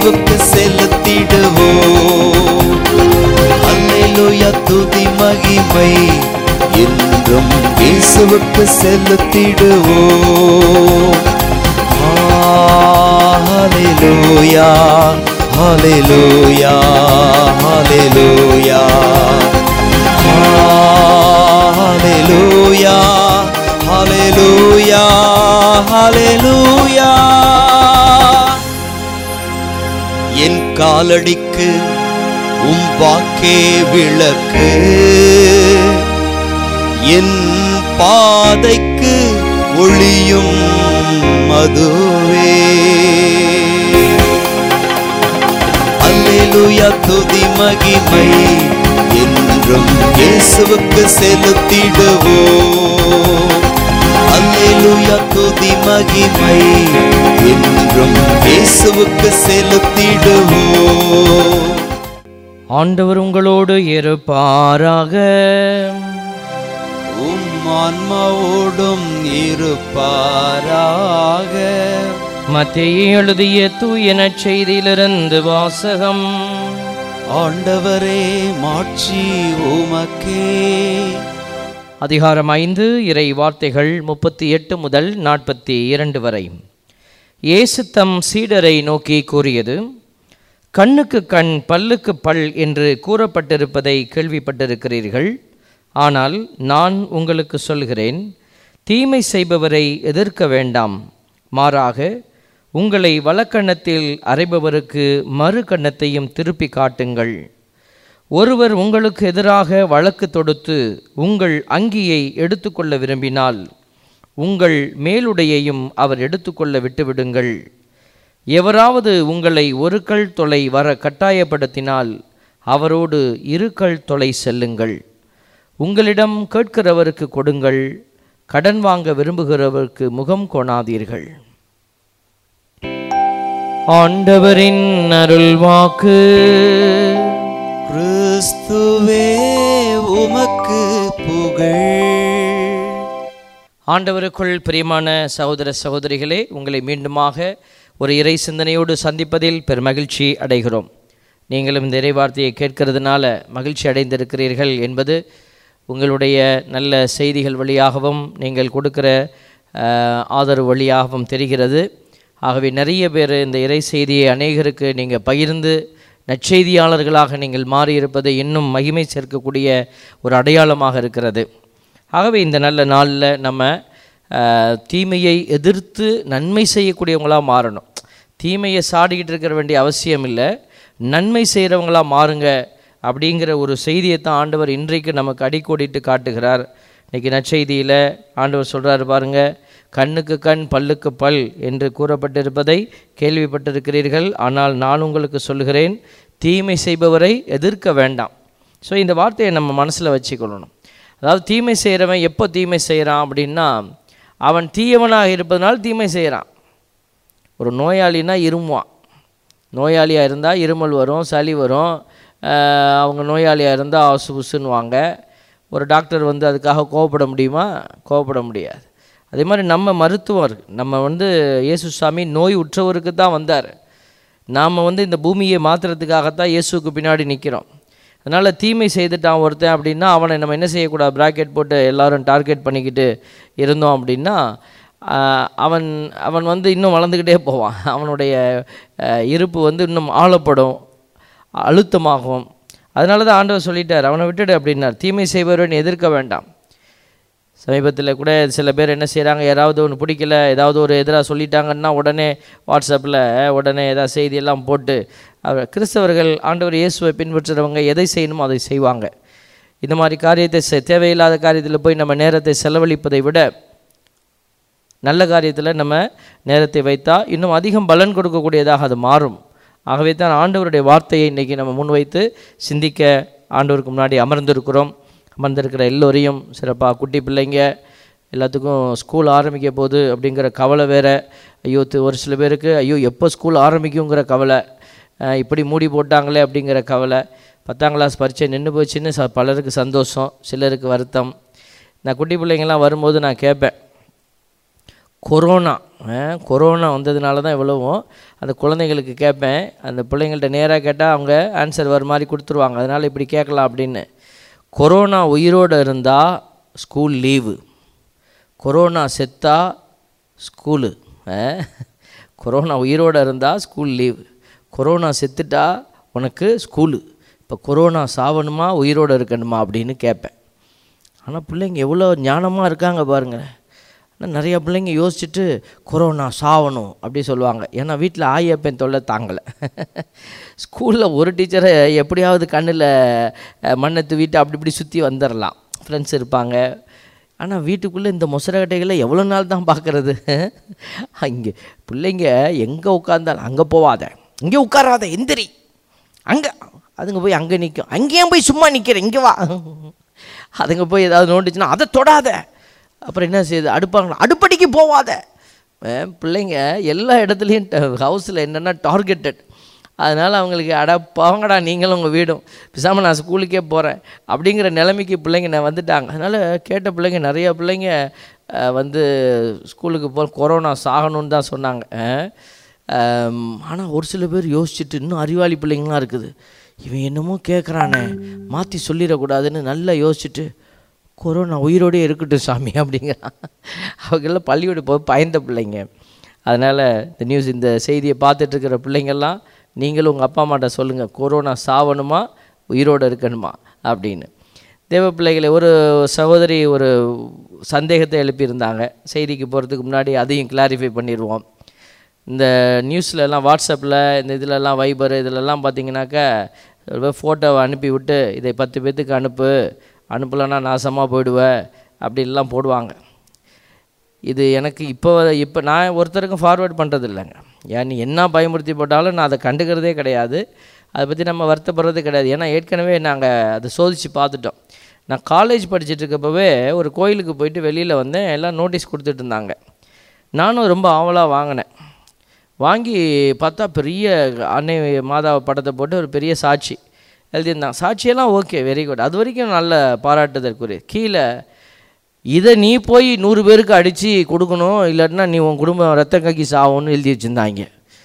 இயேசுவுக்கு செலுத்திடுவோம் அல்லேலூயா துதி மகிமை என்றும் இயேசுவுக்கு செலுத்திடுவோம் ஹalleluya ஹalleluya ஹalleluya ஹalleluya ஹalleluya ஹalleluya என் காலடிக்கு உம் வாக்கே விளக்கு என் பாதைக்கு ஒளியும் மதுவே அல்லேலூயா துதி மகிமை என்றும் இயேசுவுக்கு செலுத்திடுவோம் அல்லேலூயா துதி மகிமை என்றும் இயேசுவுக்கு செலுத்திடுவோம் ஆண்டவர் உங்களோடு இருப்பாராக உம் ஆன்மாவோடும் இருப்பாராக மத்திய எழுதிய தூயன செய்தியிலிருந்து வாசகம் ஆண்டவரே மாட்சி உமக்கே அதிகாரம் ஐந்து இறை வார்த்தைகள் முப்பத்தி எட்டு முதல் நாற்பத்தி இரண்டு வரை இயேசு தம் சீடரை நோக்கி கூறியது கண்ணுக்கு கண் பல்லுக்கு பல் என்று கூறப்பட்டிருப்பதை கேள்விப்பட்டிருக்கிறீர்கள் ஆனால் நான் உங்களுக்கு சொல்கிறேன் தீமை செய்பவரை எதிர்க்க வேண்டாம் மாறாக உங்களை வலக்கண்ணத்தில் அறைபவருக்கு மறு கன்னத்தையும் திருப்பி காட்டுங்கள் ஒருவர் உங்களுக்கு எதிராக வழக்கு தொடுத்து உங்கள் அங்கியை எடுத்துக்கொள்ள விரும்பினால் உங்கள் மேலுடையையும் அவர் எடுத்துக்கொள்ள விட்டுவிடுங்கள் எவராவது உங்களை ஒரு கல் தொலை வர கட்டாயப்படுத்தினால் அவரோடு இரு கல் தொலை செல்லுங்கள் உங்களிடம் கேட்கிறவருக்கு கொடுங்கள் கடன் வாங்க விரும்புகிறவருக்கு முகம் கோணாதீர்கள் ஆண்டவரின் அருள்வாக்கு கிறிஸ்துவே உமக்கு புகழ் ஆண்டவருக்குள் பிரியமான சகோதர சகோதரிகளே உங்களை மீண்டுமாக ஒரு இறை சிந்தனையோடு சந்திப்பதில் பெருமகிழ்ச்சி அடைகிறோம் நீங்களும் இந்த இறை வார்த்தையை கேட்கறதுனால மகிழ்ச்சி அடைந்திருக்கிறீர்கள் என்பது உங்களுடைய நல்ல செய்திகள் வழியாகவும் நீங்கள் கொடுக்கிற அஹ், ஆதரவு வழியாகவும் தெரிகிறது ஆகவே நிறைய பேர் இந்த இறை செய்தியை அநேகருக்கு நீங்கள் பகிர்ந்து நற்செய்தியாளர்களாக நீங்கள் மாறியிருப்பது இன்னும் மகிமை சேர்க்கக்கூடிய ஒரு அடையாளமாக இருக்கிறது ஆகவே இந்த நல்ல நாளில் நம்ம அஹ், தீமையை எதிர்த்து நன்மை செய்யக்கூடியவங்களாக மாறணும் தீமையை சாடிக்கிட்டு இருக்கிற வேண்டிய அவசியம் இல்லை நன்மை செய்கிறவங்களா மாறுங்க அப்படிங்கிற ஒரு செய்தியை தான் ஆண்டவர் இன்றைக்கு நமக்கு அடிக்கோடிட்டு காட்டுகிறார் இன்னைக்கு நற்செய்தியில் ஆண்டவர் சொல்கிறாரு பாருங்க கண்ணுக்கு கண் பல்லுக்கு பல் என்று கூறப்பட்டிருப்பதை கேள்விப்பட்டிருக்கிறீர்கள் ஆனால் நான் உங்களுக்கு சொல்கிறேன் தீமை செய்பவரை எதிர்க்க வேண்டாம் ஸோ இந்த வார்த்தையை நம்ம மனசில் வச்சுக்கொள்ளணும் அதாவது தீமை செய்கிறவன் எப்போ தீமை செய்கிறான் அப்படின்னா அவன் தீயவனாக இருப்பதனால் தீமை செய்கிறான் ஒரு நோயாளினா இருமுவான் நோயாளியாக இருந்தால் இருமல் வரும் சளி வரும் ஆஹ் அவங்க நோயாளியாக இருந்தால் ஆசு புசுன்னுவாங்க ஒரு டாக்டர் வந்து அதுக்காக கோவப்பட முடியுமா கோவப்பட முடியாது அதே மாதிரி நம்ம மருத்துவம் இருக்கு நம்ம வந்து இயேசு சாமி நோய் உற்றவருக்கு தான் வந்தார் நாம் வந்து இந்த பூமியை மாற்றுறதுக்காகத்தான் இயேசுக்கு பின்னாடி நிற்கிறோம் அதனால் தீமை செய்துட்டான் ஒருத்தன் அப்படின்னா அவனை நம்ம என்ன செய்யக்கூடாது ப்ராக்கெட் போட்டு எல்லாரும் டார்கெட் பண்ணிக்கிட்டு இருந்தோம் அப்படின்னா ஆஹ், அவன் அவன் வந்து இன்னும் வளர்ந்துக்கிட்டே போவான் அவனுடைய ஆஹ், இருப்பு வந்து இன்னும் ஆழப்படும் அழுத்தமாகும் அதனால தான் ஆண்டவர் சொல்லிட்டார் அவனை விட்டுடு அப்படின்னார் தீமை செய்பவரை எதிர்க்க வேண்டாம் சமீபத்தில் கூட சில பேர் என்ன செய்கிறாங்க யாராவது ஒன்று பிடிக்கல ஏதாவது ஒரு எதிராக சொல்லிட்டாங்கன்னா உடனே வாட்ஸ்அப்பில் உடனே ஏதாவது செய்தியெல்லாம் போட்டு அவர் கிறிஸ்தவர்கள் ஆண்டவர் இயேசுவை பின்பற்றுறவங்க எதை செய்யணுமோ அதை செய்வாங்க இந்த மாதிரி காரியத்தை செ- தேவையில்லாத காரியத்தில் போய் நம்ம நேரத்தை செலவழிப்பதை விட நல்ல காரியத்தில் நம்ம நேரத்தை வைத்தால் இன்னும் அதிகம் பலன் கொடுக்கக்கூடியதாக அது மாறும் ஆகவே தான் ஆண்டவருடைய வார்த்தையை இன்றைக்கி நம்ம முன்வைத்து சிந்திக்க ஆண்டவருக்கு முன்னாடி அமர்ந்திருக்கிறோம் அமர்ந்திருக்கிற எல்லோரையும் சிறப்பாக குட்டி பிள்ளைங்க எல்லாத்துக்கும் ஸ்கூல் ஆரம்பிக்க போகுது அப்படிங்கிற கவலை வேறு ஐயோ தி- ஒரு சில பேருக்கு ஐயோ எப்போ ஸ்கூல் ஆரம்பிக்குங்கிற கவலை அஹ் இப்படி மூடி போட்டாங்களே அப்படிங்கிற கவலை பத்தாம் கிளாஸ் பரீட்சை நின்று போச்சுன்னு ச பலருக்கு சந்தோஷம் சிலருக்கு வருத்தம் நான் குட்டி பிள்ளைங்கள்லாம் வரும்போது நான் கேட்பேன் கொரோனா அஹ், கொரோனா வந்ததுனால தான் இவ்வளவும் அந்த குழந்தைங்களுக்கு கேட்பேன் அந்த பிள்ளைங்கள்ட்ட நேராக கேட்டால் அவங்க ஆன்சர் வர மாதிரி கொடுத்துருவாங்க அதனால் இப்படி கேட்கலாம் அப்படின்னு கொரோனா உயிரோடு இருந்தால் ஸ்கூல் லீவு கொரோனா செத்தா ஸ்கூலு அஹ், கொரோனா உயிரோடு இருந்தால் ஸ்கூல் லீவு கொரோனா செத்துட்டா உனக்கு ஸ்கூலு இப்போ கொரோனா சாவணுமா உயிரோடு இருக்கணுமா அப்படின்னு கேட்பேன் ஆனால் பிள்ளைங்க எவ்வளோ ஞானமாக இருக்காங்க பாருங்கள் ஆனால் நிறைய பிள்ளைங்க யோசிச்சுட்டு கொரோனா சாவணும் அப்படி சொல்லுவாங்க ஏன்னா வீட்டில் ஆயப்பன் தொல்லை தாங்கலை ஸ்கூலில் ஒரு டீச்சரை எப்படியாவது கண்ணில் மண்ணை தூவிட்டு அப்படி இப்படி சுற்றி வந்துடலாம் ஃப்ரெண்ட்ஸ் இருப்பாங்க ஆனால் வீட்டுக்குள்ளே இந்த மொசரக்கட்டைகளை எவ்வளோ நாள் தான் பார்க்குறது இங்கே பிள்ளைங்க எங்கே உட்காந்தாலும் அங்கே போவாத இங்கே உட்காராத எந்திரி அங்கே அதுங்க போய் அங்கே நிற்கும் அங்கேயும் போய் சும்மா நிற்கிறேன் இங்கே வா அதுங்க போய் ஏதாவது நோண்டுச்சுன்னா அதை தொடாத அப்புறம் என்ன செய்யுது அடுப்பாங்களா அடுப்படிக்கு போவாத அஹ் பிள்ளைங்க எல்லா இடத்துலையும் ஹவுஸில் என்னென்னா டார்கெட்டட் அதனால் அவங்களுக்கு அட போங்கடா நீங்களும் உங்கள் வீடும் பேசாமல் நான் ஸ்கூலுக்கே போகிறேன் அப்படிங்கிற நிலைமைக்கு பிள்ளைங்க நான் வந்துட்டாங்க அதனால் கேட்ட பிள்ளைங்க நிறைய பிள்ளைங்க அஹ், வந்து ஸ்கூலுக்கு போ கொரோனா சாகணும்னு தான் சொன்னாங்க ஆனால் ஒரு சில பேர் யோசிச்சுட்டு இன்னும் அறிவாளி பிள்ளைங்களாம் இருக்குது இவன் என்னமோ கேட்குறானே மாற்றி சொல்லிடக்கூடாதுன்னு நல்லா யோசிச்சுட்டு கொரோனா உயிரோடே இருக்கட்டும் சாமி அப்படிங்கிறான் அவங்கெல்லாம் பள்ளியோட போய் பயந்த பிள்ளைங்க அதனால் இந்த நியூஸ் இந்த செய்தியை பார்த்துட்டு இருக்கிற பிள்ளைங்கள்லாம் நீங்களும் உங்கள் அப்பா அம்மாட்ட சொல்லுங்கள் கொரோனா சாவணுமா உயிரோடு இருக்கணுமா அப்படின்னு தேவ பிள்ளைகளை ஒரு சகோதரி ஒரு சந்தேகத்தை எழுப்பியிருந்தாங்க செய்திக்கு போகிறதுக்கு முன்னாடி அதையும் கிளாரிஃபை பண்ணிடுவோம் இந்த நியூஸ்ல எல்லாம் வாட்ஸ்அப்பில் இந்த இதிலெல்லாம் வைபர் இதிலெல்லாம் பார்த்தீங்கன்னாக்கா ஃபோட்டோவை அனுப்பி விட்டு இதை பத்து பேத்துக்கு அனுப்பு அனுப்பலைன்னா நாசமாக போயிடுவேன் அப்படின்லாம் போடுவாங்க இது எனக்கு இப்போ இப்போ நான் ஒருத்தருக்கும் ஃபார்வேர்ட் பண்ணுறது இல்லைங்க ஏன் நீ என்ன பயமுறுத்தி போட்டாலும் நான் அதை கண்டுக்கிறதே கிடையாது அதை பற்றி நம்ம வருத்தப்படுறது கிடையாது ஏன்னா ஏற்கனவே நாங்கள் அதை சோதித்து பார்த்துட்டோம் நான் காலேஜ் படிச்சுட்டு இருக்கப்பவே ஒரு கோயிலுக்கு போயிட்டு வெளியில் வந்தேன் எல்லாம் நோட்டீஸ் கொடுத்துட்டு இருந்தாங்க நானும் ரொம்ப ஆவலாக வாங்கினேன் வாங்கி பார்த்தா பெரிய அன்னை மாதா படத்தை போட்டு ஒரு பெரிய சாட்சி எழுதியிருந்தாங்க சாட்சியெல்லாம் ஓகே வெரி குட் அது வரைக்கும் நல்ல பாராட்டுதற்குரிய கீழே இதை நீ போய் நூறு பேருக்கு அடித்து கொடுக்கணும் இல்லாட்டினா நீ உன் குடும்பம் ரத்த கக்கி சாவும்னு எழுதி வச்சுருந்தாங்க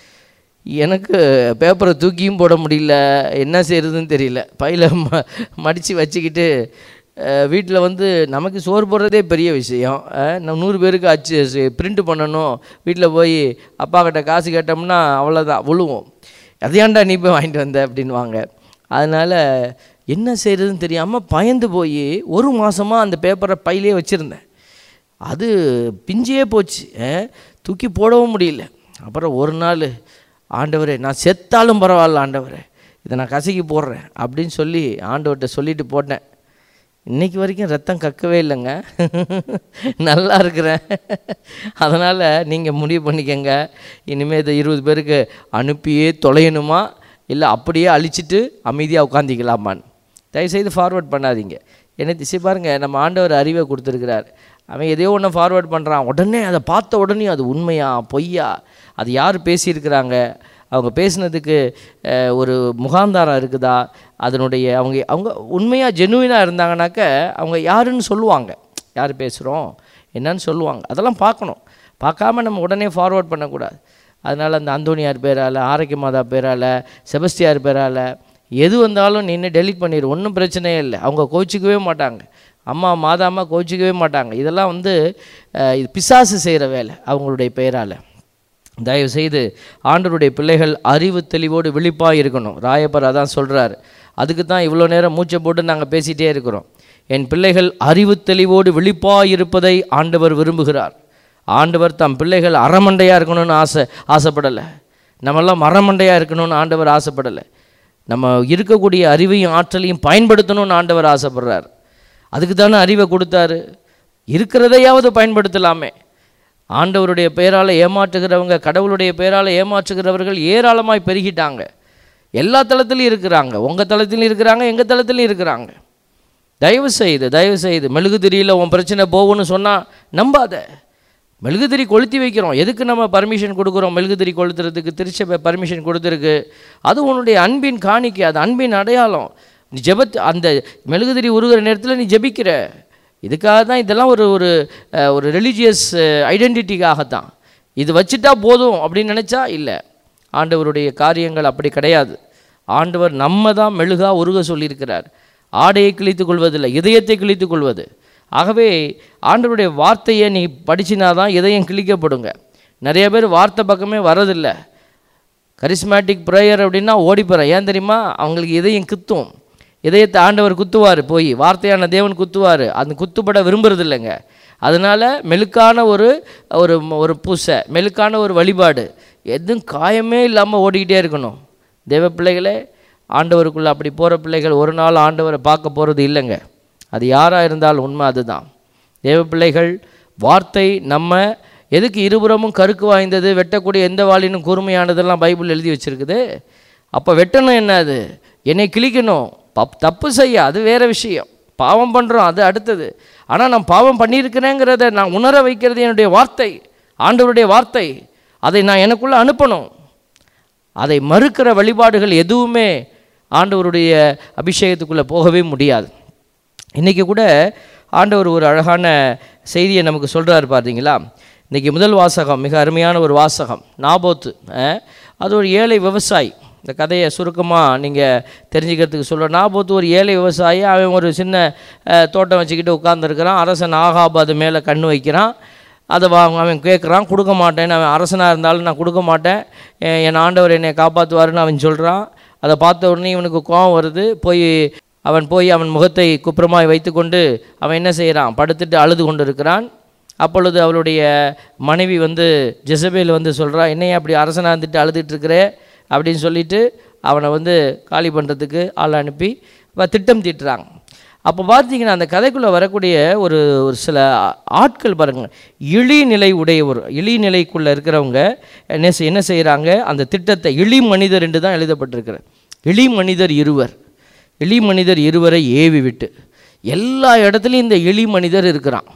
எனக்கு பேப்பரை தூக்கியும் போட முடியல என்ன செய்கிறதுன்னு தெரியல பையில் ம மடித்து வச்சுக்கிட்டு வீட்டில் வந்து நமக்கு சோறு போடுறதே பெரிய விஷயம் அஹ், நம்ம நூறு பேருக்கு அச்சு பிரிண்ட் பண்ணணும் வீட்டில் போய் அப்பா கிட்ட காசு கேட்டோம்னா அவ்வளோதான் விழுவோம் அதையாண்டா நீ போய் வாங்கிட்டு வந்த அப்படின்வாங்க அதனால் என்ன செய்கிறதுன்னு தெரியாமல் பயந்து போய் ஒரு மாதமாக அந்த பேப்பரை பையிலே வச்சுருந்தேன் அது பிஞ்சே போச்சு அஹ், தூக்கி போடவும் முடியல அப்புறம் ஒரு நாள் ஆண்டவரே நான் செத்தாலும் பரவாயில்ல ஆண்டவரே இதை நான் கசக்கி போடுறேன் அப்படின்னு சொல்லி ஆண்டவர்கிட்ட சொல்லிட்டு போட்டேன் இன்னைக்கு வரைக்கும் ரத்தம் கக்கவே இல்லைங்க நல்லா இருக்கிறேன் அதனால் நீங்கள் முடிவு பண்ணிக்கங்க இனிமேல் இதை இருபது பேருக்கு அனுப்பியே தொலையணுமா இல்லை அப்படியே அழிச்சிட்டு அமைதியாக உட்காந்திக்கலாமான்னு தயவுசெய்து ஃபார்வர்ட் பண்ணாதீங்க என்ன திசை பாருங்கள் நம்ம ஆண்டவர் அறிவை கொடுத்துருக்கிறார் அவன் எதையோ ஒன்று ஃபார்வர்ட் பண்ணுறான் உடனே அதை பார்த்த உடனே அது உண்மையா பொய்யா அது யார் பேசியிருக்கிறாங்க அவங்க பேசுனதுக்கு அஹ், ஒரு முகாந்தாரம் இருக்குதா அதனுடைய அவங்க அவங்க உண்மையாக ஜெனுவினாக இருந்தாங்கனாக்க அவங்க யாருன்னு சொல்லுவாங்க யார் பேசுகிறோம் என்னன்னு சொல்லுவாங்க அதெல்லாம் பார்க்கணும் பார்க்காம நம்ம உடனே ஃபார்வர்ட் பண்ணக்கூடாது அதனால் அந்த அந்தோனியார் பேரால் ஆரோக்கிய மாதா பேரால் செபஸ்டியார் பேரால் எது வந்தாலும் நின்று டெலிட் பண்ணிடு ஒன்றும் பிரச்சனையே இல்லை அவங்க கோச்சிக்கவே மாட்டாங்க அம்மா மாதாம்மா கோச்சிக்கவே மாட்டாங்க இதெல்லாம் வந்து அஹ், இது பிசாசு செய்கிற வேலை அவங்களுடைய பெயரால் தயவு செய்து ஆண்டவருடைய பிள்ளைகள் அறிவு தெளிவோடு விழிப்பாக இருக்கணும் ராயப்பர் அதான் சொல்கிறார் அதுக்கு தான் இவ்வளோ நேரம் மூச்சை போட்டு நாங்கள் பேசிகிட்டே இருக்கிறோம் என் பிள்ளைகள் அறிவு தெளிவோடு விழிப்பாக இருப்பதை ஆண்டவர் விரும்புகிறார் ஆண்டவர் தம் பிள்ளைகள் அறமண்டையாக இருக்கணும்னு ஆசை ஆசைப்படலை நம்மெல்லாம் மரமண்டையாக இருக்கணும்னு ஆண்டவர் ஆசைப்படலை நம்ம இருக்கக்கூடிய அறிவையும் ஆற்றலையும் பயன்படுத்தணும்னு ஆண்டவர் ஆசைப்படுறார் அதுக்கு தானே அறிவை கொடுத்தாரு இருக்கிறதையாவது பயன்படுத்தலாமே ஆண்டவருடைய பெயரால் ஏமாற்றுகிறவங்க கடவுளுடைய பெயரால் ஏமாற்றுகிறவர்கள் ஏராளமாய் பெருகிட்டாங்க எல்லா தளத்திலையும் இருக்கிறாங்க உங்கள் தளத்திலும் இருக்கிறாங்க எங்கள் தளத்திலும் இருக்கிறாங்க தயவு செய்து தயவு செய்து மெழுகுதிரியில் உன் பிரச்சனை போகும்னு சொன்னால் நம்பாத மெழுகுதிரி கொளுத்தி வைக்கிறோம் எதுக்கு நம்ம பர்மிஷன் கொடுக்குறோம் மெழுகுதிரி கொளுத்துறதுக்கு திருச்சபை பர்மிஷன் கொடுத்துருக்கு அது உன்னுடைய அன்பின் காணிக்கை அது அன்பின் அடையாளம் நீ ஜெபத் அந்த மெழுகுதிரி உருகிற நேரத்தில் நீ ஜெபிக்கிற இதுக்காக தான் இதெல்லாம் ஒரு ஒரு அஹ், ஒரு ரிலீஜியஸ் ஐடென்டிட்டிக்காகத்தான் இது வச்சுட்டா போதும் அப்படின்னு நினச்சா இல்லை ஆண்டவருடைய காரியங்கள் அப்படி கிடையாது ஆண்டவர் நம்ம தான் மெழுகா உருக சொல்லியிருக்கிறார் ஆடையை கிழித்துக் கொள்வதில்லை இதயத்தை கிழித்துக் கொள்வது ஆகவே ஆண்டவருடைய வார்த்தையை நீ படிச்சினா தான் இதயம் கிழிக்கப்படுங்க நிறைய பேர் வார்த்தை பக்கமே வரதில்லை கரிஸ்மேட்டிக் ப்ரேயர் அப்படின்னா ஓடி போகிறேன் ஏன் தெரியுமா அவங்களுக்கு இதயம் குத்தும் இதயத்தை ஆண்டவர் குத்துவார் போய் வார்த்தையான தேவன் குத்துவார் அந்த குத்துப்பட விரும்புறது இல்லைங்க அதனால் மெழுக்கான ஒரு ஒரு ஒரு பூசை மெழுக்கான ஒரு வழிபாடு எதுவும் காயமே இல்லாமல் ஓடிக்கிட்டே இருக்கணும் தேவ பிள்ளைகளே ஆண்டவருக்குள்ளே அப்படி போகிற பிள்ளைகள் ஒரு நாள் ஆண்டவரை பார்க்க போகிறது இல்லைங்க அது யாராக இருந்தாலும் உண்மை அதுதான் தேவ பிள்ளைகள் வார்த்தை நம்ம எதுக்கு இருபுறமும் கருக்கு வாய்ந்தது வெட்டக்கூடிய எந்த வாளினும் கூர்மையானதெல்லாம் பைபிள் எழுதி வச்சிருக்குது அப்போ வெட்டணும் என்ன அது என்னை கிழிக்கணும் பப் தப்பு செய்ய அது வேற விஷயம் பாவம் பண்ணுறோம் அது அடுத்தது ஆனால் நான் பாவம் பண்ணியிருக்கிறேங்கிறத நான் உணர வைக்கிறது என்னுடைய வார்த்தை ஆண்டவருடைய வார்த்தை அதை நான் எனக்குள்ளே அனுப்பணும் அதை மறுக்கிற வழிபாடுகள் எதுவுமே ஆண்டவருடைய அபிஷேகத்துக்குள்ளே போகவே முடியாது இன்றைக்கி கூட ஆண்டவர் ஒரு அழகான செய்தியை நமக்கு சொல்கிறாரு பார்த்தீங்களா இன்றைக்கி முதல் வாசகம் மிக அருமையான ஒரு வாசகம் நாபோத்து அஹ், அது ஒரு ஏழை விவசாயி இந்த கதையை சுருக்கமாக நீங்கள் தெரிஞ்சுக்கிறதுக்கு சொல்ல நாபோத்து ஒரு ஏழை விவசாயி அவன் ஒரு சின்ன அஹ், தோட்டம் வச்சுக்கிட்டு உட்காந்துருக்கிறான் அரசன் ஆகாபு அது மேலே கண்ணு வைக்கிறான் அதை வாங்க அவன் கேட்குறான் கொடுக்க மாட்டேன்னு அவன் அரசனாக இருந்தாலும் நான் கொடுக்க மாட்டேன் எ- என் ஆண்டவர் என்னை காப்பாற்றுவாருன்னு அவன் சொல்கிறான் அதை பார்த்த உடனே இவனுக்கு கோபம் வருது போய் அவன் போய் அவன் முகத்தை குப்புறமாய் வைத்துக்கொண்டு அவன் என்ன செய்கிறான் படுத்துட்டு அழுது கொண்டு இருக்கிறான் அப்பொழுது அவளுடைய மனைவி வந்து ஜெசபேல் வந்து சொல்கிறா என்னைய அப்படி அரசனாக இருந்துட்டு அழுதுட்டு இருக்கிறே அப்படின்னு சொல்லிட்டு அவனை வந்து காலி பண்ணுறதுக்கு ஆள் அனுப்பி அவ திட்டம் தீட்டுறாங்க அப்போ பார்த்தீங்கன்னா அந்த கதைக்குள்ளே வரக்கூடிய ஒரு ஒரு சில ஆட்கள் பாருங்கள் இழிநிலை உடையவர் இழிநிலைக்குள்ளே இருக்கிறவங்க என்ன செய்- என்ன செய்கிறாங்க அந்த திட்டத்தை இழி மனிதர் என்று தான் எழுதப்பட்டிருக்கிற இழி மனிதர் இருவர் எளி மனிதர் இருவரை ஏவி விட்டு எல்லா இடத்துலையும் இந்த எளி மனிதர் இருக்கிறான்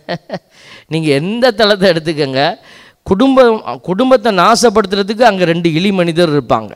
நீங்கள் எந்த தளத்தை எடுத்துக்கங்க குடும்பம் குடும்பத்தை நாசப்படுத்துறதுக்கு அங்கே ரெண்டு இழி மனிதர் இருப்பாங்க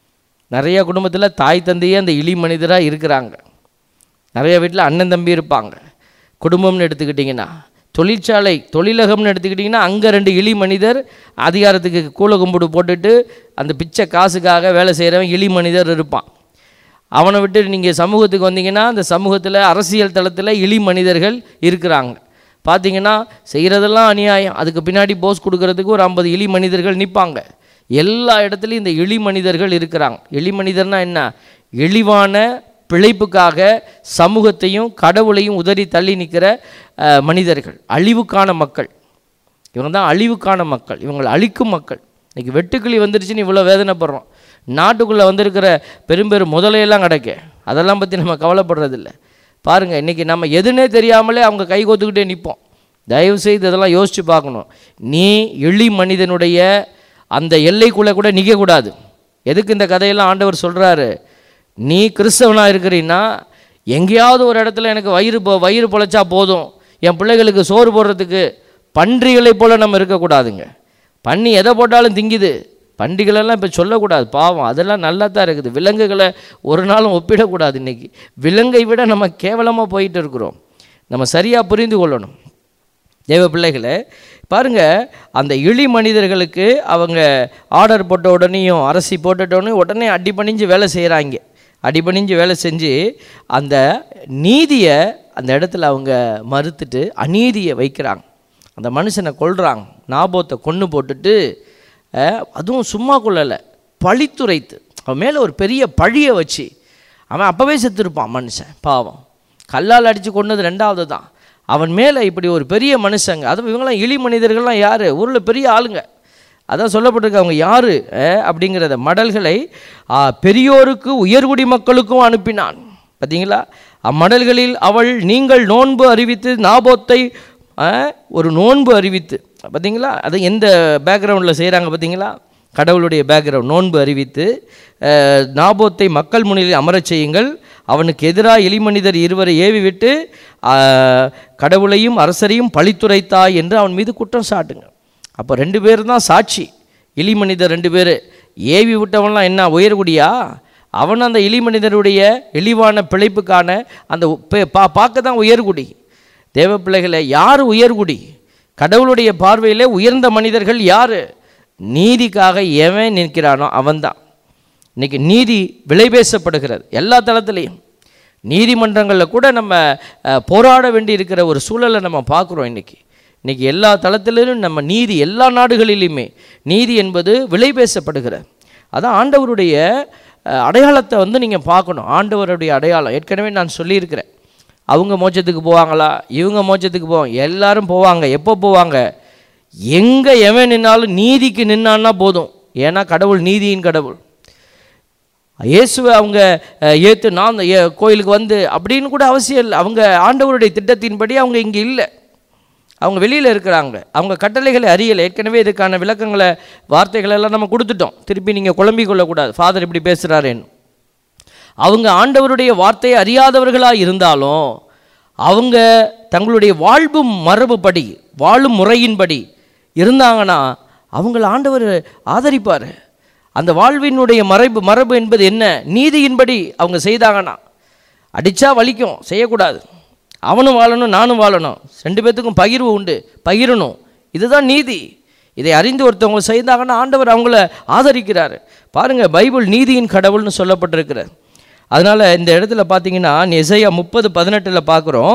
நிறைய குடும்பத்தில் தாய் தந்தையே அந்த இழி மனிதராக இருக்கிறாங்க நிறைய வீட்டில் அண்ணன் தம்பி இருப்பாங்க குடும்பம்னு எடுத்துக்கிட்டிங்கன்னா தொழிற்சாலை தொழிலகம்னு எடுத்துக்கிட்டிங்கன்னா அங்கே ரெண்டு இழி மனிதர் அதிகாரத்துக்கு கூல கும்பிடு போட்டுட்டு அந்த பிச்சை காசுக்காக வேலை செய்கிறவன் இழி மனிதர் இருப்பான் அவனை விட்டு நீங்கள் சமூகத்துக்கு வந்தீங்கன்னா அந்த சமூகத்தில் அரசியல் தளத்தில் இழி மனிதர்கள் இருக்கிறாங்க பார்த்தீங்கன்னா செய்கிறதெல்லாம் அநியாயம் அதுக்கு பின்னாடி போஸ் கொடுக்கறதுக்கு ஒரு ஐம்பது இழி மனிதர்கள் நிற்பாங்க எல்லா இடத்துலையும் இந்த இழி மனிதர்கள் இருக்கிறாங்க இழி மனிதர்னா என்ன இழிவான பிழைப்புக்காக சமூகத்தையும் கடவுளையும் உதறி தள்ளி நிற்கிற அஹ், மனிதர்கள் அழிவுக்கான மக்கள் இவங்க தான் அழிவுக்கான மக்கள் இவங்களை அழிக்கும் மக்கள் இன்னைக்கு வெட்டுக்கிளி வந்துருச்சுன்னு இவ்வளோ வேதனைப்படுறோம் நாட்டுக்குள்ளே வந்திருக்கிற பெரும்பெரும் முதலையெல்லாம் கிடைக்க அதெல்லாம் பற்றி நம்ம கவலைப்படுறதில்ல பாருங்கள் இன்றைக்கி நம்ம எதுனே தெரியாமலே அவங்க கை கோத்துக்கிட்டே நிற்போம் தயவு செய்து இதெல்லாம் யோசித்து பார்க்கணும் நீ எளி மனிதனுடைய அந்த எல்லைக்குள்ளே கூட நிற்கக்கூடாது எதுக்கு இந்த கதையெல்லாம் ஆண்டவர் சொல்கிறாரு நீ கிறிஸ்தவனாக இருக்கிறீன்னா எங்கேயாவது ஒரு இடத்துல எனக்கு வயிறு பொ வயிறு பொழைச்சா போதும் என் பிள்ளைகளுக்கு சோறு போடுறதுக்கு பன்றிகளைப் போல நம்ம இருக்கக்கூடாதுங்க பன்றி எதை போட்டாலும் திங்குது பண்டிகளெல்லாம் இப்போ சொல்லக்கூடாது பாவம் அதெல்லாம் நல்லா தான் இருக்குது விலங்குகளை ஒரு நாளும் ஒப்பிடக்கூடாது இன்னைக்கு விலங்கை விட நம்ம கேவலமாக போயிட்டு இருக்கிறோம் நம்ம சரியாக புரிந்து கொள்ளணும் தேவ பிள்ளைகளே பாருங்க அந்த இழி மனிதர்களுக்கு அவங்க ஆர்டர் போட்ட உடனேயும் அரசி போட்டுட்ட உடனே உடனே அடிபணிஞ்சு வேலை செய்கிறாங்க அடிபணிஞ்சு வேலை செஞ்சு அந்த நீதியை அந்த இடத்துல அவங்க மறுத்துட்டு அநீதியை வைக்கிறாங்க அந்த மனுஷனை கொல்றாங்க நாபோத்தை கொன்று போட்டுட்டு அஹ், அதுவும் சும்மா கொள்ளலை பழித்துரைத்து அவன் மேலே ஒரு பெரிய பழியை வச்சு அவன் அப்போவே செத்துருப்பான் மனுஷன் பாவம் கல்லால் அடித்து கொண்டது ரெண்டாவது தான் அவன் மேலே இப்படி ஒரு பெரிய மனுஷங்க அதுவும் இவங்களாம் இழி மனிதர்கள்லாம் யார் ஊரில் பெரிய ஆளுங்க அதான் சொல்லப்பட்டிருக்கு அவங்க யார் அப்படிங்கிறத மடல்களை ஆ, பெரியோருக்கு உயர்குடி மக்களுக்கும் அனுப்பினான் பார்த்தீங்களா அம்மடல்களில் அவள் நீங்கள் நோன்பு அறிவித்து நாபோத்தை ஆ, ஒரு நோன்பு அறிவித்து பார்த்தீங்களா அது எந்த பேக்ரவுண்டில் செய்கிறாங்க பார்த்தீங்களா கடவுளுடைய பேக்ரவுண்ட் நோன்பு அறிவித்து அஹ், நாபோத்தை மக்கள் முன்னிலையில் அமரச் செய்யுங்கள் அவனுக்கு எதிராக எளிமனிதர் இருவரை ஏவி விட்டு ஆஹ், கடவுளையும் அரசரையும் பழித்துரைத்தாய் என்று அவன் மீது குற்றம் சாட்டுங்க அப்போ ரெண்டு பேர் தான் சாட்சி எலி மனிதர் ரெண்டு பேர் ஏவி விட்டவன்லாம் என்ன உயர்குடியா அவன் அந்த எலி மனிதருடைய இழிவான பிழைப்புக்கான அந்த பே- பா பார்க்க தான் உயர்குடி தேவ பிள்ளைகளை யார் உயர்குடி கடவுளுடைய பார்வையிலே உயர்ந்த மனிதர்கள் யார் நீதிக்காக எவன் நிற்கிறானோ அவன்தான் இன்னைக்கு நீதி விலை பேசப்படுகிறது எல்லா தளத்துலேயும் நீதிமன்றங்களில் கூட நம்ம அஹ், போராட வேண்டி இருக்கிற ஒரு சூழலை நம்ம பார்க்குறோம் இன்னைக்கு இன்னைக்கு எல்லா தளத்திலும் நம்ம நீதி எல்லா நாடுகளிலுமே நீதி என்பது விலை பேசப்படுகிறது அதான் ஆண்டவருடைய அஹ், அடையாளத்தை வந்து நீங்கள் பார்க்கணும் ஆண்டவருடைய அடையாளம் ஏற்கனவே நான் சொல்லியிருக்கிறேன் அவங்க மோட்சத்துக்கு போவாங்களா இவங்க மோட்சத்துக்கு போவாங்க எல்லாரும் போவாங்க எப்போ போவாங்க எங்கே எவன் நின்னாலும் நீதிக்கு நின்னான்னா போதும் ஏன்னா கடவுள் நீதியின் கடவுள் இயேசுவை அவங்க அஹ், ஏத்து நான் அந்த ஏ- கோயிலுக்கு வந்து அப்படின்னு கூட அவசியம் இல்லை அவங்க ஆண்டவருடைய திட்டத்தின்படி அவங்க இங்கே இல்லை அவங்க வெளியில் இருக்கிறாங்க அவங்க கட்டளைகளை அறியலை ஏற்கனவே இதுக்கான விளக்கங்களை வார்த்தைகளை எல்லாம் நம்ம கொடுத்துட்டோம் திருப்பி நீங்கள் குழம்பிக் கொள்ளக்கூடாது ஃபாதர் இப்படி பேசுகிறாரேன்னு அவங்க ஆண்டவருடைய வார்த்தையை அறியாதவர்களாக இருந்தாலும் அவங்க தங்களுடைய வாழ்வு மரபுப்படி வாழும் முறையின்படி இருந்தாங்கன்னா அவங்கள ஆண்டவர் ஆதரிப்பார் அந்த வாழ்வினுடைய மரபு மரபு என்பது என்ன நீதியின்படி அவங்க செய்தாங்கன்னா அடித்தா வலிக்கும் செய்யக்கூடாது அவனும் வாழணும் நானும் வாழணும் ரெண்டு பேர்த்துக்கும் பகிர்வு உண்டு பகிரணும் இதுதான் நீதி இதை அறிந்து ஒருத்தவங்க செய்தாங்கன்னா ஆண்டவர் அவங்கள ஆதரிக்கிறார் பாருங்க பைபிள் நீதியின் கடவுள்னு சொல்லப்பட்டிருக்கிறார் அதனால் இந்த இடத்துல பார்த்தீங்கன்னா எசையா முப்பது பதினெட்டில் பார்க்குறோம்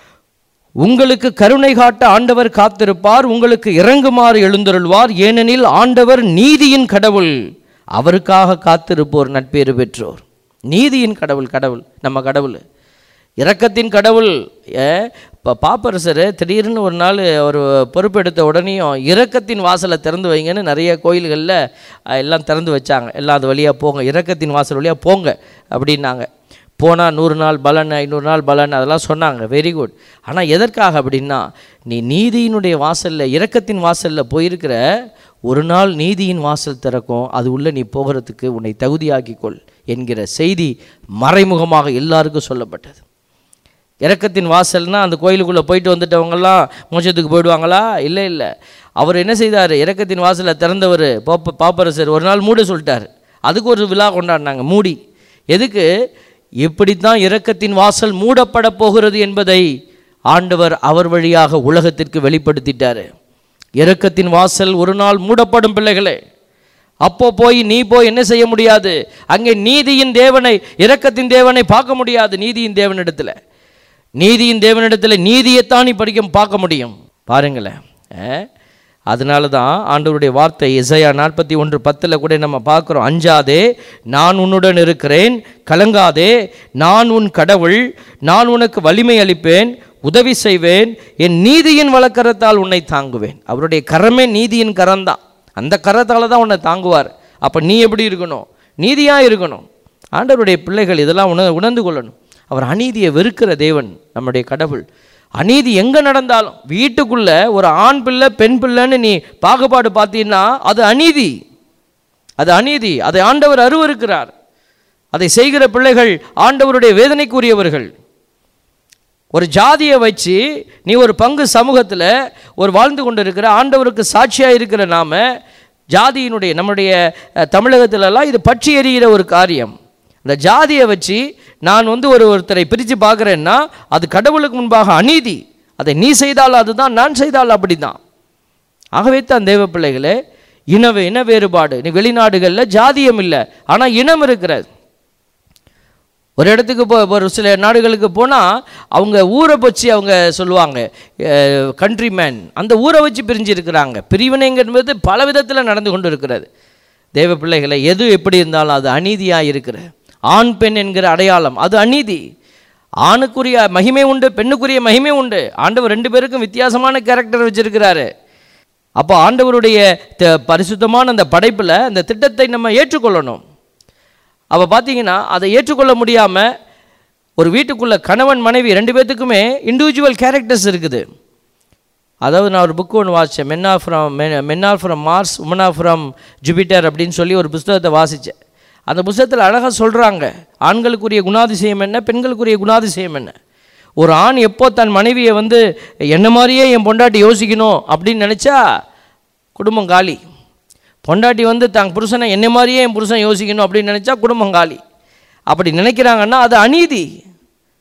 உங்களுக்கு கருணை காட்ட ஆண்டவர் காத்திருப்பார் உங்களுக்கு இறங்குமாறு எழுந்தருள்வார் ஏனெனில் ஆண்டவர் நீதியின் கடவுள் அவருக்காக காத்திருப்போர் நட்பேறு பெற்றோர் நீதியின் கடவுள் கடவுள் நம்ம கடவுள் இரக்கத்தின் கடவுள் இப்போ பாப்பரசர் திடீர்னு ஒரு நாள் ஒரு பொறுப்பெடுத்த உடனேயும் இரக்கத்தின் வாசலை திறந்து வைங்கன்னு நிறைய கோயில்களில் அஹ், எல்லாம் திறந்து வச்சாங்க எல்லாம் அது வழியாக போங்க இரக்கத்தின் வாசல் வழியாக போங்க அப்படின்னாங்க போனால் நூறு நாள் பலன் ஐநூறு நாள் பலன் அதெல்லாம் சொன்னாங்க வெரி குட் ஆனால் எதற்காக அப்படின்னா நீ நீதியினுடைய வாசலில் இரக்கத்தின் வாசலில் போயிருக்கிற ஒரு நாள் நீதியின் வாசல் திறக்கும் அது உள்ள நீ போகிறதுக்கு உன்னை தகுதியாக்கிக்கொள் என்கிற செய்தி மறைமுகமாக எல்லாருக்கும் சொல்லப்பட்டது இரக்கத்தின் வாசல்னா அந்த கோயிலுக்குள்ளே போயிட்டு வந்துட்டவங்கெல்லாம் மோட்சத்துக்கு போயிடுவாங்களா இல்லை இல்லை அவர் என்ன செய்தார் இரக்கத்தின் வாசலை திறந்தவர் பாப்ப பாப்பரசர் ஒரு நாள் மூட சொல்லிட்டார் அதுக்கு ஒரு விழா கொண்டாடினாங்க மூடி எதுக்கு இப்படித்தான் இரக்கத்தின் வாசல் மூடப்பட போகிறது என்பதை ஆண்டவர் அவர் வழியாக உலகத்திற்கு வெளிப்படுத்திட்டார் இரக்கத்தின் வாசல் ஒரு நாள் மூடப்படும் பிள்ளைகளே அப்போ போய் நீ போய் என்ன செய்ய முடியாது அங்கே நீதியின் தேவனை இரக்கத்தின் தேவனை பார்க்க முடியாது நீதியின் தேவனிடத்தில் நீதியின் தேவனிடத்தில் நீதியைத்தான் நீ படிக்க பார்க்க முடியும் பாருங்களேன் அஹ்? அதனால தான் ஆண்டவருடைய வார்த்தை இசையா நாற்பத்தி ஒன்று பத்தில் கூட நம்ம பார்க்குறோம் அஞ்சாதே நான் உன்னுடன் இருக்கிறேன் கலங்காதே நான் உன் கடவுள் நான் உனக்கு வலிமை அளிப்பேன் உதவி செய்வேன் என் நீதியின் வழக்கரத்தால் உன்னை தாங்குவேன் அவருடைய கரமே நீதியின் கரம்தான் அந்த கரத்தால் தான் உன்னை தாங்குவார் அப்போ நீ எப்படி இருக்கணும் நீதியாக இருக்கணும் ஆண்டவருடைய பிள்ளைகள் இதெல்லாம் உண உணர்ந்து கொள்ளணும் அவர் அநீதியை வெறுக்கிற தேவன் நம்முடைய கடவுள் அநீதி எங்கே நடந்தாலும் வீட்டுக்குள்ள ஒரு ஆண் பிள்ளை பெண் பிள்ளைன்னு நீ பாகுபாடு பார்த்தீங்கன்னா அது அநீதி அது அநீதி அதை ஆண்டவர் அருவருக்கிறார் அதை செய்கிற பிள்ளைகள் ஆண்டவருடைய வேதனைக்குரியவர்கள் ஒரு ஜாதியை வச்சு நீ ஒரு பங்கு சமூகத்தில் ஒரு வாழ்ந்து கொண்டு இருக்கிற ஆண்டவருக்கு சாட்சியாக இருக்கிற நாம ஜாதியினுடைய நம்முடைய அஹ், தமிழகத்திலலாம் இது பற்றி எறிகிற ஒரு காரியம் அந்த ஜாதியை வச்சு நான் வந்து ஒரு ஒருத்தரை பிரித்து பார்க்குறேன்னா அது கடவுளுக்கு முன்பாக அநீதி அதை நீ செய்தால் அதுதான் நான் செய்தால் அப்படிதான் ஆகவே தான் தேவ பிள்ளைகளே இனவே இன வேறுபாடு நீ வெளிநாடுகளில் ஜாதியம் இல்லை ஆனால் இனம் இருக்கிறது ஒரு இடத்துக்கு போ ஒரு சில நாடுகளுக்கு போனால் அவங்க ஊரை வச்சு அவங்க சொல்லுவாங்க கண்ட்ரி மேன் அந்த ஊரை வச்சு பிரிஞ்சு இருக்கிறாங்க பிரிவினைங்கிறது பல விதத்தில் நடந்து கொண்டு இருக்கிறது தேவ பிள்ளைகளை எது எப்படி இருந்தாலும் அது அநீதியாக இருக்கிற ஆண் பெண் என்கிற அடையாளம் அது அநீதி ஆணுக்குரிய மகிமை உண்டு பெண்ணுக்குரிய மகிமை உண்டு ஆண்டவர் ரெண்டு பேருக்கும் வித்தியாசமான கேரக்டர் வச்சிருக்கிறாரு அப்போ ஆண்டவருடைய த- பரிசுத்தமான அந்த படைப்பில் அந்த திட்டத்தை நம்ம ஏற்றுக்கொள்ளணும் அப்போ பார்த்தீங்கன்னா அதை ஏற்றுக்கொள்ள முடியாமல் ஒரு வீட்டுக்குள்ள கணவன் மனைவி ரெண்டு பேர்த்துக்குமே இண்டிவிஜுவல் கேரக்டர்ஸ் இருக்குது அதாவது நான் ஒரு புக் ஒன்று வாசித்தேன் மென்னா ஃப்ரம் மென்னா ஃப்ரம் மார்ஸ் உமனா ஃப்ரம் ஜூபிட்டர் அப்படின்னு சொல்லி ஒரு புஸ்தகத்தை வாசித்தேன் அந்த புஸ்தகத்தில் அழகாக சொல்கிறாங்க ஆண்களுக்குரிய குணாதிசயம் என்ன பெண்களுக்குரிய குணாதிசயம் என்ன ஒரு ஆண் எப்போ தன் மனைவியை வந்து என்ன மாதிரியே என் பொண்டாட்டி யோசிக்கணும் அப்படின்னு நினச்சா குடும்பம் காலி பொண்டாட்டி வந்து தன் புருஷனை என்ன மாதிரியே என் புருஷன் யோசிக்கணும் அப்படின்னு நினச்சா குடும்பம் காலி அப்படி நினைக்கிறாங்கன்னா அது அநீதி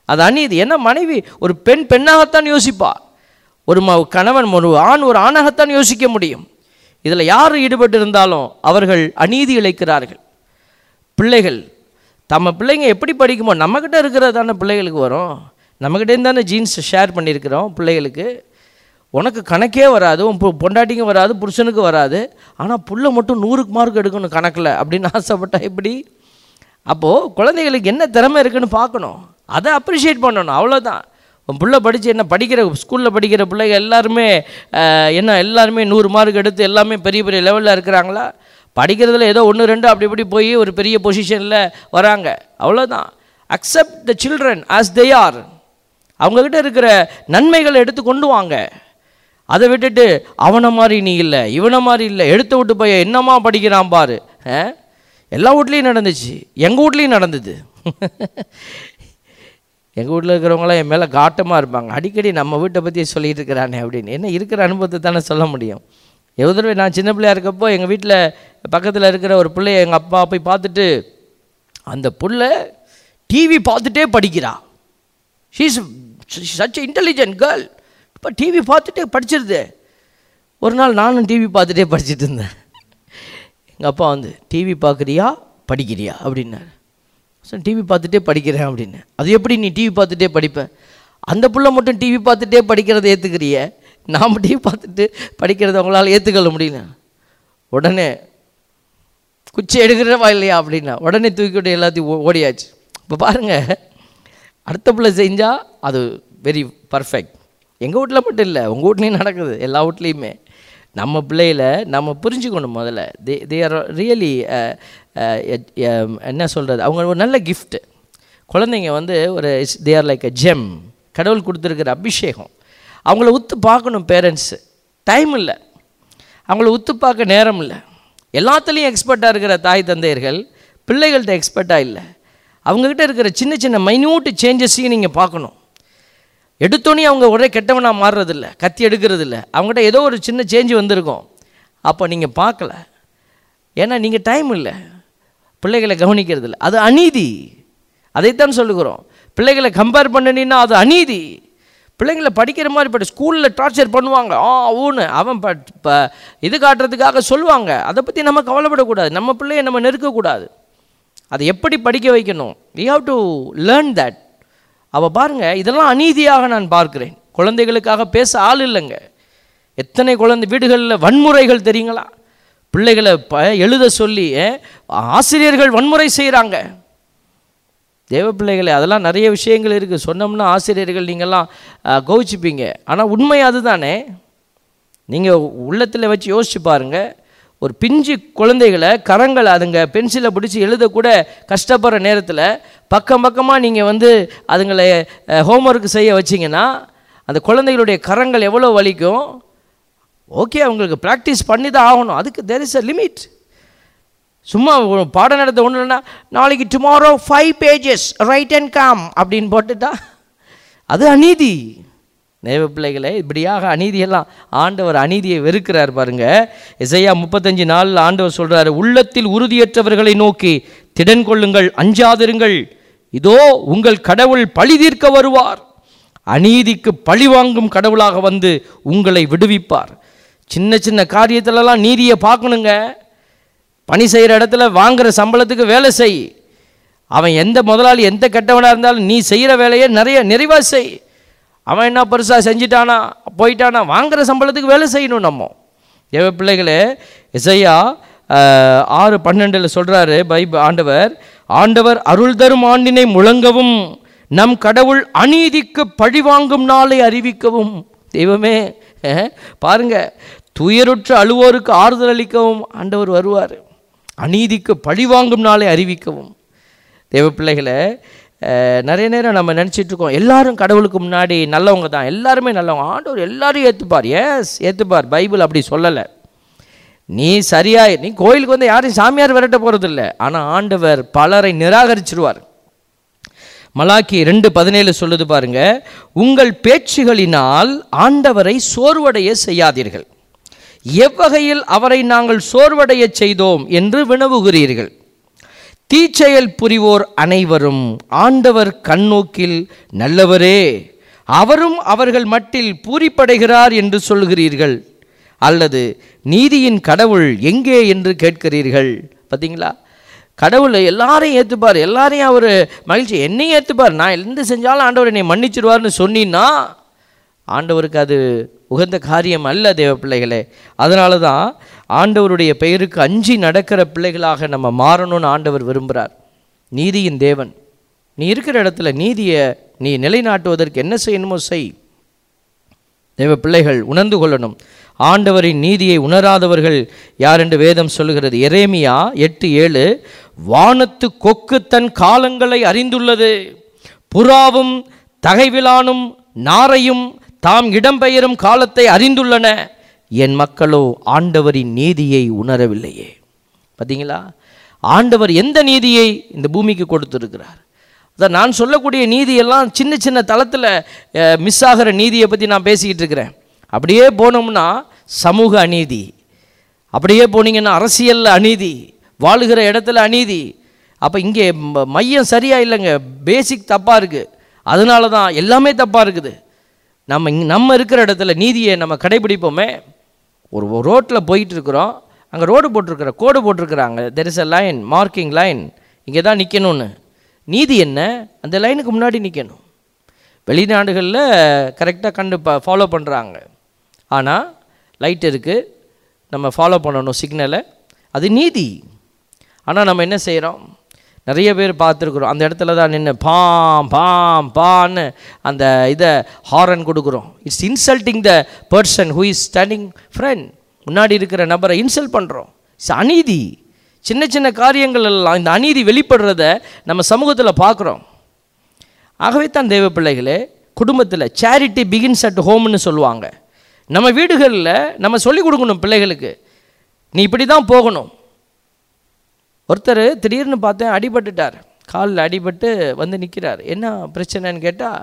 அது அநீதி என்ன மனைவி ஒரு பெண் பெண்ணாகத்தான் யோசிப்பா ஒரு ம கணவன் ஒரு ஆண் ஒரு ஆணாகத்தான் யோசிக்க முடியும் இதில் யார் ஈடுபட்டு இருந்தாலும் அவர்கள் அநீதி இழைக்கிறார்கள் பிள்ளைகள் நம்ம பிள்ளைங்க எப்படி படிக்குமோ நம்மக்கிட்ட இருக்கிறது தானே பிள்ளைகளுக்கு வரும் நம்மக்கிட்டேருந்து தானே ஜீன்ஸ் ஷேர் பண்ணியிருக்கிறோம் பிள்ளைகளுக்கு உனக்கு கணக்கே வராது உன் பொ- பொண்டாட்டிக்கும் வராது புருஷனுக்கு வராது ஆனால் புள்ள மட்டும் நூறுக்கு மார்க் எடுக்கணும் கணக்கில் அப்படின்னு ஆசைப்பட்டா எப்படி அப்போது குழந்தைகளுக்கு என்ன திறமை இருக்குன்னு பார்க்கணும் அதை அப்ரிஷியேட் பண்ணணும் அவ்வளோதான் உன் புள்ள படித்து என்ன படிக்கிற ஸ்கூலில் படிக்கிற பிள்ளைங்க எல்லாருமே அஹ், என்ன எல்லாருமே நூறு மார்க் எடுத்து எல்லாமே பெரிய பெரிய லெவலில் இருக்கிறாங்களா படிக்கிறதுல ஏதோ ஒன்று ரெண்டு அப்படி இப்படி போய் ஒரு பெரிய பொசிஷனில் வராங்க அவ்வளோதான் accept the children as they are அவங்கக்கிட்ட இருக்கிற நன்மைகளை எடுத்து கொண்டு வாங்க அதை விட்டுட்டு அவனை மாதிரி நீ இல்லை இவனை மாதிரி இல்லை எடுத்து விட்டு போய் என்னம்மா படிக்கிறான் பாரு ஆ? எல்லா வீட்லேயும் நடந்துச்சு எங்கள் வீட்லேயும் நடந்தது எங்கள் வீட்டில் இருக்கிறவங்களாம் என் மேலே காட்டமாக இருப்பாங்க அடிக்கடி நம்ம வீட்டை பற்றி சொல்லிட்டு இருக்கிறானே அப்படின்னு என்ன இருக்கிற அனுபவத்தை தானே சொல்ல முடியும் எவ்வளோ தடவை நான் சின்ன பிள்ளையா இருக்கப்போ எங்கள் வீட்டில் பக்கத்தில் இருக்கிற ஒரு பிள்ளைய எங்கள் அப்பா போய் பார்த்துட்டு அந்த புள்ள டிவி பார்த்துட்டே படிக்கிறா ஷீஸ் சச் இன்டெலிஜென்ட் கேர்ள் இப்போ டிவி பார்த்துட்டே படிச்சிருது ஒரு நாள் நானும் டிவி பார்த்துட்டே படிச்சுட்டு இருந்தேன் எங்கள் அப்பா வந்து டிவி பார்க்குறியா படிக்கிறியா அப்படின்னாரு சார் டிவி பார்த்துட்டே படிக்கிறேன் அப்படின்னு அது எப்படி நீ டிவி பார்த்துட்டே படிப்ப அந்த புள்ள மட்டும் டிவி பார்த்துட்டே படிக்கிறதை ஏற்றுக்கிறிய நாம் டிவி பார்த்துட்டு படிக்கிறத உங்களால் ஏற்றுக்கொள்ள முடியல உடனே குச்சி எடுக்கிறவா இல்லையா அப்படின்னா உடனே தூக்கிவிட்டு எல்லாத்தையும் ஓ- ஓடியாச்சு இப்போ பாருங்கள் அடுத்த பிள்ளை செஞ்சால் அது வெரி பர்ஃபெக்ட் எங்கள் வீட்டில் மட்டும் இல்லை உங்கள் வீட்லேயும் நடக்குது எல்லா வீட்லேயுமே நம்ம பிள்ளையில நம்ம புரிஞ்சுக்கணும் முதல்ல தே தே ஆர் ரியலி என்ன சொல்கிறது அவங்க ஒரு நல்ல gift குழந்தைங்க வந்து ஒரு they are like a gem கடவுள் கொடுத்துருக்கிற அபிஷேகம் அவங்கள உத்து பார்க்கணும் பேரண்ட்ஸு டைம் இல்லை அவங்கள உத்து பார்க்க நேரம் இல்லை எல்லாத்துலேயும் எக்ஸ்பர்ட்டாக இருக்கிற தாய் தந்தையர்கள் பிள்ளைகள்கிட்ட எக்ஸ்பர்ட்டாக இல்லை அவங்கக்கிட்ட இருக்கிற சின்ன சின்ன மைன்யூட் சேஞ்சஸையும் நீங்கள் பார்க்கணும் எடுத்தோன்னே அவங்க ஒரே கெட்டவனாக மாறுறதில்ல கத்தி எடுக்கிறதில்ல அவங்ககிட்ட ஏதோ ஒரு சின்ன சேஞ்ச் வந்திருக்கும் அப்போ நீங்கள் பார்க்கல ஏன்னா நீங்கள் டைம் இல்லை பிள்ளைகளை கவனிக்கிறதில்ல அது அநீதி அதைத்தான் சொல்லுகிறோம் பிள்ளைகளை கம்பேர் பண்ணினா அது அநீதி பிள்ளைங்களை படிக்கிற மாதிரி பட் ஸ்கூலில் டார்ச்சர் பண்ணுவாங்க ஆ ஊன்னு அவன் ப ப- இது காட்டுறதுக்காக சொல்லுவாங்க அதை பற்றி நம்ம கவலைப்படக்கூடாது நம்ம பிள்ளைய நம்ம நெருக்கக்கூடாது அதை எப்படி படிக்க வைக்கணும் we have to learn that அவள் பாருங்க இதெல்லாம் அநீதியாக நான் பார்க்கிறேன் குழந்தைகளுக்காக பேச ஆள் இல்லைங்க எத்தனை குழந்தை வீடுகளில் வன்முறைகள் தெரியுங்களா பிள்ளைகளை ப எழுத சொல்லி அஹ், ஆசிரியர்கள் வன்முறை செய்கிறாங்க தேவ பிள்ளைகளே அதெல்லாம் நிறைய விஷயங்கள் இருக்குது சொன்னோம்னா ஆசிரியர்கள் நீங்கள்லாம் அஹ், கோவிச்சுப்பீங்க ஆனால் உண்மை அதுதானே நீங்கள் உள்ளத்தில் வச்சு யோசிச்சு பாருங்க ஒரு பிஞ்சு குழந்தைகளை கரங்களை அதுங்க பென்சிலை பிடிச்சி எழுதக்கூட கஷ்டப்படுற நேரத்தில் பக்கம் பக்கமாக நீங்கள் வந்து அதுங்களை ஹோம்ஒர்க் செய்ய வச்சிங்கன்னா அந்த குழந்தைகளுடைய கரங்கள் எவ்வளோ வலிக்கும் ஓகே அவங்களுக்கு ப்ராக்டிஸ் பண்ணி தான் ஆகணும் அதுக்கு தேர் இஸ் அ லிமிட் சும்மா ஒரு பாடம் நடத்த ஒன்று இல்லைன்னா நாளைக்கு tomorrow five pages write and calm அப்படின்னு போட்டுட்டா அது அநீதி தேவ பிள்ளைகளே இப்படியாக அநீதியெல்லாம் ஆண்டவர் அநீதியை வெறுக்கிறார் பாருங்க இசையா முப்பத்தஞ்சு நாளில் ஆண்டவர் சொல்றாரு உள்ளத்தில் உறுதியற்றவர்களை நோக்கி திடன் கொள்ளுங்கள் அஞ்சாதிருங்கள் இதோ உங்கள் கடவுள் பழி தீர்க்க வருவார் அநீதிக்கு பழி வாங்கும் கடவுளாக வந்து உங்களை விடுவிப்பார் சின்ன சின்ன காரியத்திலலாம் நீதியை பார்க்கணுங்க பணி செய்கிற இடத்துல வாங்குற சம்பளத்துக்கு வேலை செய் அவன் எந்த முதலாளி எந்த கெட்டவனாக இருந்தாலும் நீ செய்கிற வேலையை நிறைய நிறைவாக செய் அவன் என்ன பெருசாக செஞ்சிட்டானா போயிட்டானா வாங்குற சம்பளத்துக்கு வேலை செய்யணும் நம்ம தேவ பிள்ளைகளே இசையா ஆஹ், ஆறு பன்னெண்டில் சொல்கிறாரு பைபிள் ஆண்டவர் ஆண்டவர் அருள் தரும் ஆண்டினை முழங்கவும் நம் கடவுள் அநீதிக்கு பழிவாங்கும் நாளை அறிவிக்கவும் தெய்வமே அஹ், பாருங்க துயருற்ற அழுவோருக்கு ஆறுதல் அளிக்கவும் ஆண்டவர் வருவார் அநீதிக்கு பழிவாங்கும் நாளை அறிவிக்கவும் தேவ பிள்ளைகளை அஹ், நிறைய நேரம் நம்ம நினச்சிட்டு இருக்கோம் எல்லாரும் கடவுளுக்கு முன்னாடி நல்லவங்க தான் எல்லாருமே நல்லவங்க ஆண்டவர் எல்லாரையும் ஏற்றுப்பார் எஸ் ஏற்றுப்பார் பைபிள் அப்படி சொல்லலை நீ சரியா நீ கோயிலுக்கு வந்து யாரையும் சாமியார் விரட்ட போகிறதில்ல ஆனால் ஆண்டவர் பலரை நிராகரிச்சிருவார் மலாக்கி ரெண்டு பதினேழு சொல்லுது பாருங்க உங்கள் பேச்சுகளினால் ஆண்டவரை சோர்வடைய செய்யாதீர்கள் எவ்வகையில் அவரை நாங்கள் சோர்வடைய செய்தோம் என்று வினவுகிறீர்கள் தீச்செயல் புரிவோர் அனைவரும் ஆண்டவர் கண்ணோக்கில் நல்லவரே அவரும் அவர்கள் மட்டில் பூரிப்படைகிறார் என்று சொல்கிறீர்கள் அல்லது நீதியின் கடவுள் எங்கே என்று கேட்கிறீர்கள் பார்த்தீங்களா கடவுள் எல்லாரையும் ஏற்றுப்பார் எல்லாரையும் அவர் மகிழ்ச்சி என்னையும் ஏற்றுப்பார் நான் எந்த செஞ்சாலும் ஆண்டவர் என்னை மன்னிச்சிடுவார்னு சொன்னீன்னா ஆண்டவருக்கு அது உகந்த காரியம் அல்ல தேவ பிள்ளைகளே அதனால தான் ஆண்டவருடைய பெயருக்கு அஞ்சி நடக்கிற பிள்ளைகளாக நம்ம மாறணும்னு ஆண்டவர் விரும்புகிறார் நீதியின் தேவன் நீ இருக்கிற இடத்துல நீதியை நீ நிலைநாட்டுவதற்கு என்ன செய்யணுமோ செய் தேவ பிள்ளைகள் உணர்ந்து கொள்ளணும் ஆண்டவரின் நீதியை உணராதவர்கள் யார் என்று வேதம் சொல்லுகிறது எரேமியா எட்டு ஏழு வானத்து கொக்கு தன் காலங்களை அறிந்துள்ளது புறாவும் தகைவிலானும் நாரையும் தாம் இடம்பெயரும் காலத்தை அறிந்துள்ளன என் மக்களோ ஆண்டவரின் நீதியை உணரவில்லையே பார்த்தீங்களா ஆண்டவர் எந்த நீதியை இந்த பூமிக்கு கொடுத்திருக்கிறார் அதான் நான் சொல்லக்கூடிய நீதியெல்லாம் சின்ன சின்ன தளத்தில் மிஸ் ஆகிற நீதியை பற்றி நான் பேசிக்கிட்டு இருக்கிறேன் அப்படியே போனோம்னா சமூக அநீதி அப்படியே போனீங்கன்னா அரசியலில் அநீதி வாழுகிற இடத்துல அநீதி அப்போ இங்கே ம- மையம் சரியாக இல்லைங்க பேசிக் தப்பாக இருக்குது அதனால தான் எல்லாமே தப்பாக இருக்குது நம்ம இங்க நம்ம இருக்கிற இடத்துல நீதியை நம்ம கடைபிடிப்போமே ஒரு ரோட்டில் போயிட்டு இருக்கிறோம் அங்கே ரோடு போட்டிருக்கிற கோடு போட்டிருக்கிறாங்க there is a line marking line இங்கே தான் நிற்கணும்னு நீதி என்ன அந்த லைனுக்கு முன்னாடி நிற்கணும் வெளிநாடுகளில் கரெக்டாக கண்டு ஃபாலோ பண்ணுறாங்க ஆனால் லைட் இருக்குது நம்ம ஃபாலோ பண்ணணும் சிக்னலை அது நீதி ஆனால் நம்ம என்ன செய்கிறோம் நிறைய பேர் பார்த்துருக்குறோம் அந்த இடத்துல தான் நின்று பாம் பாம் பான்னு அந்த இதை ஹாரன் கொடுக்குறோம் it's insulting the person who is standing front முன்னாடி இருக்கிற நபரை இன்சல்ட் பண்ணுறோம் இட்ஸ் அநீதி சின்ன சின்ன காரியங்கள் எல்லாம் இந்த அநீதி வெளிப்படுறத நம்ம சமூகத்தில் பார்க்குறோம் ஆகவே தான் தேவ பிள்ளைகளே குடும்பத்தில் சேரிட்டி பிகின்ஸ் அட் ஹோம்னு சொல்லுவாங்க நம்ம வீடுகளில் நம்ம சொல்லிக் கொடுக்கணும் பிள்ளைகளுக்கு நீ இப்படி தான் போகணும் ஒருத்தர் திடீர்னு பார்த்தேன் அடிபட்டுட்டார் காலில் அடிபட்டு வந்து நிற்கிறார் என்ன பிரச்சனைன்னு கேட்டால்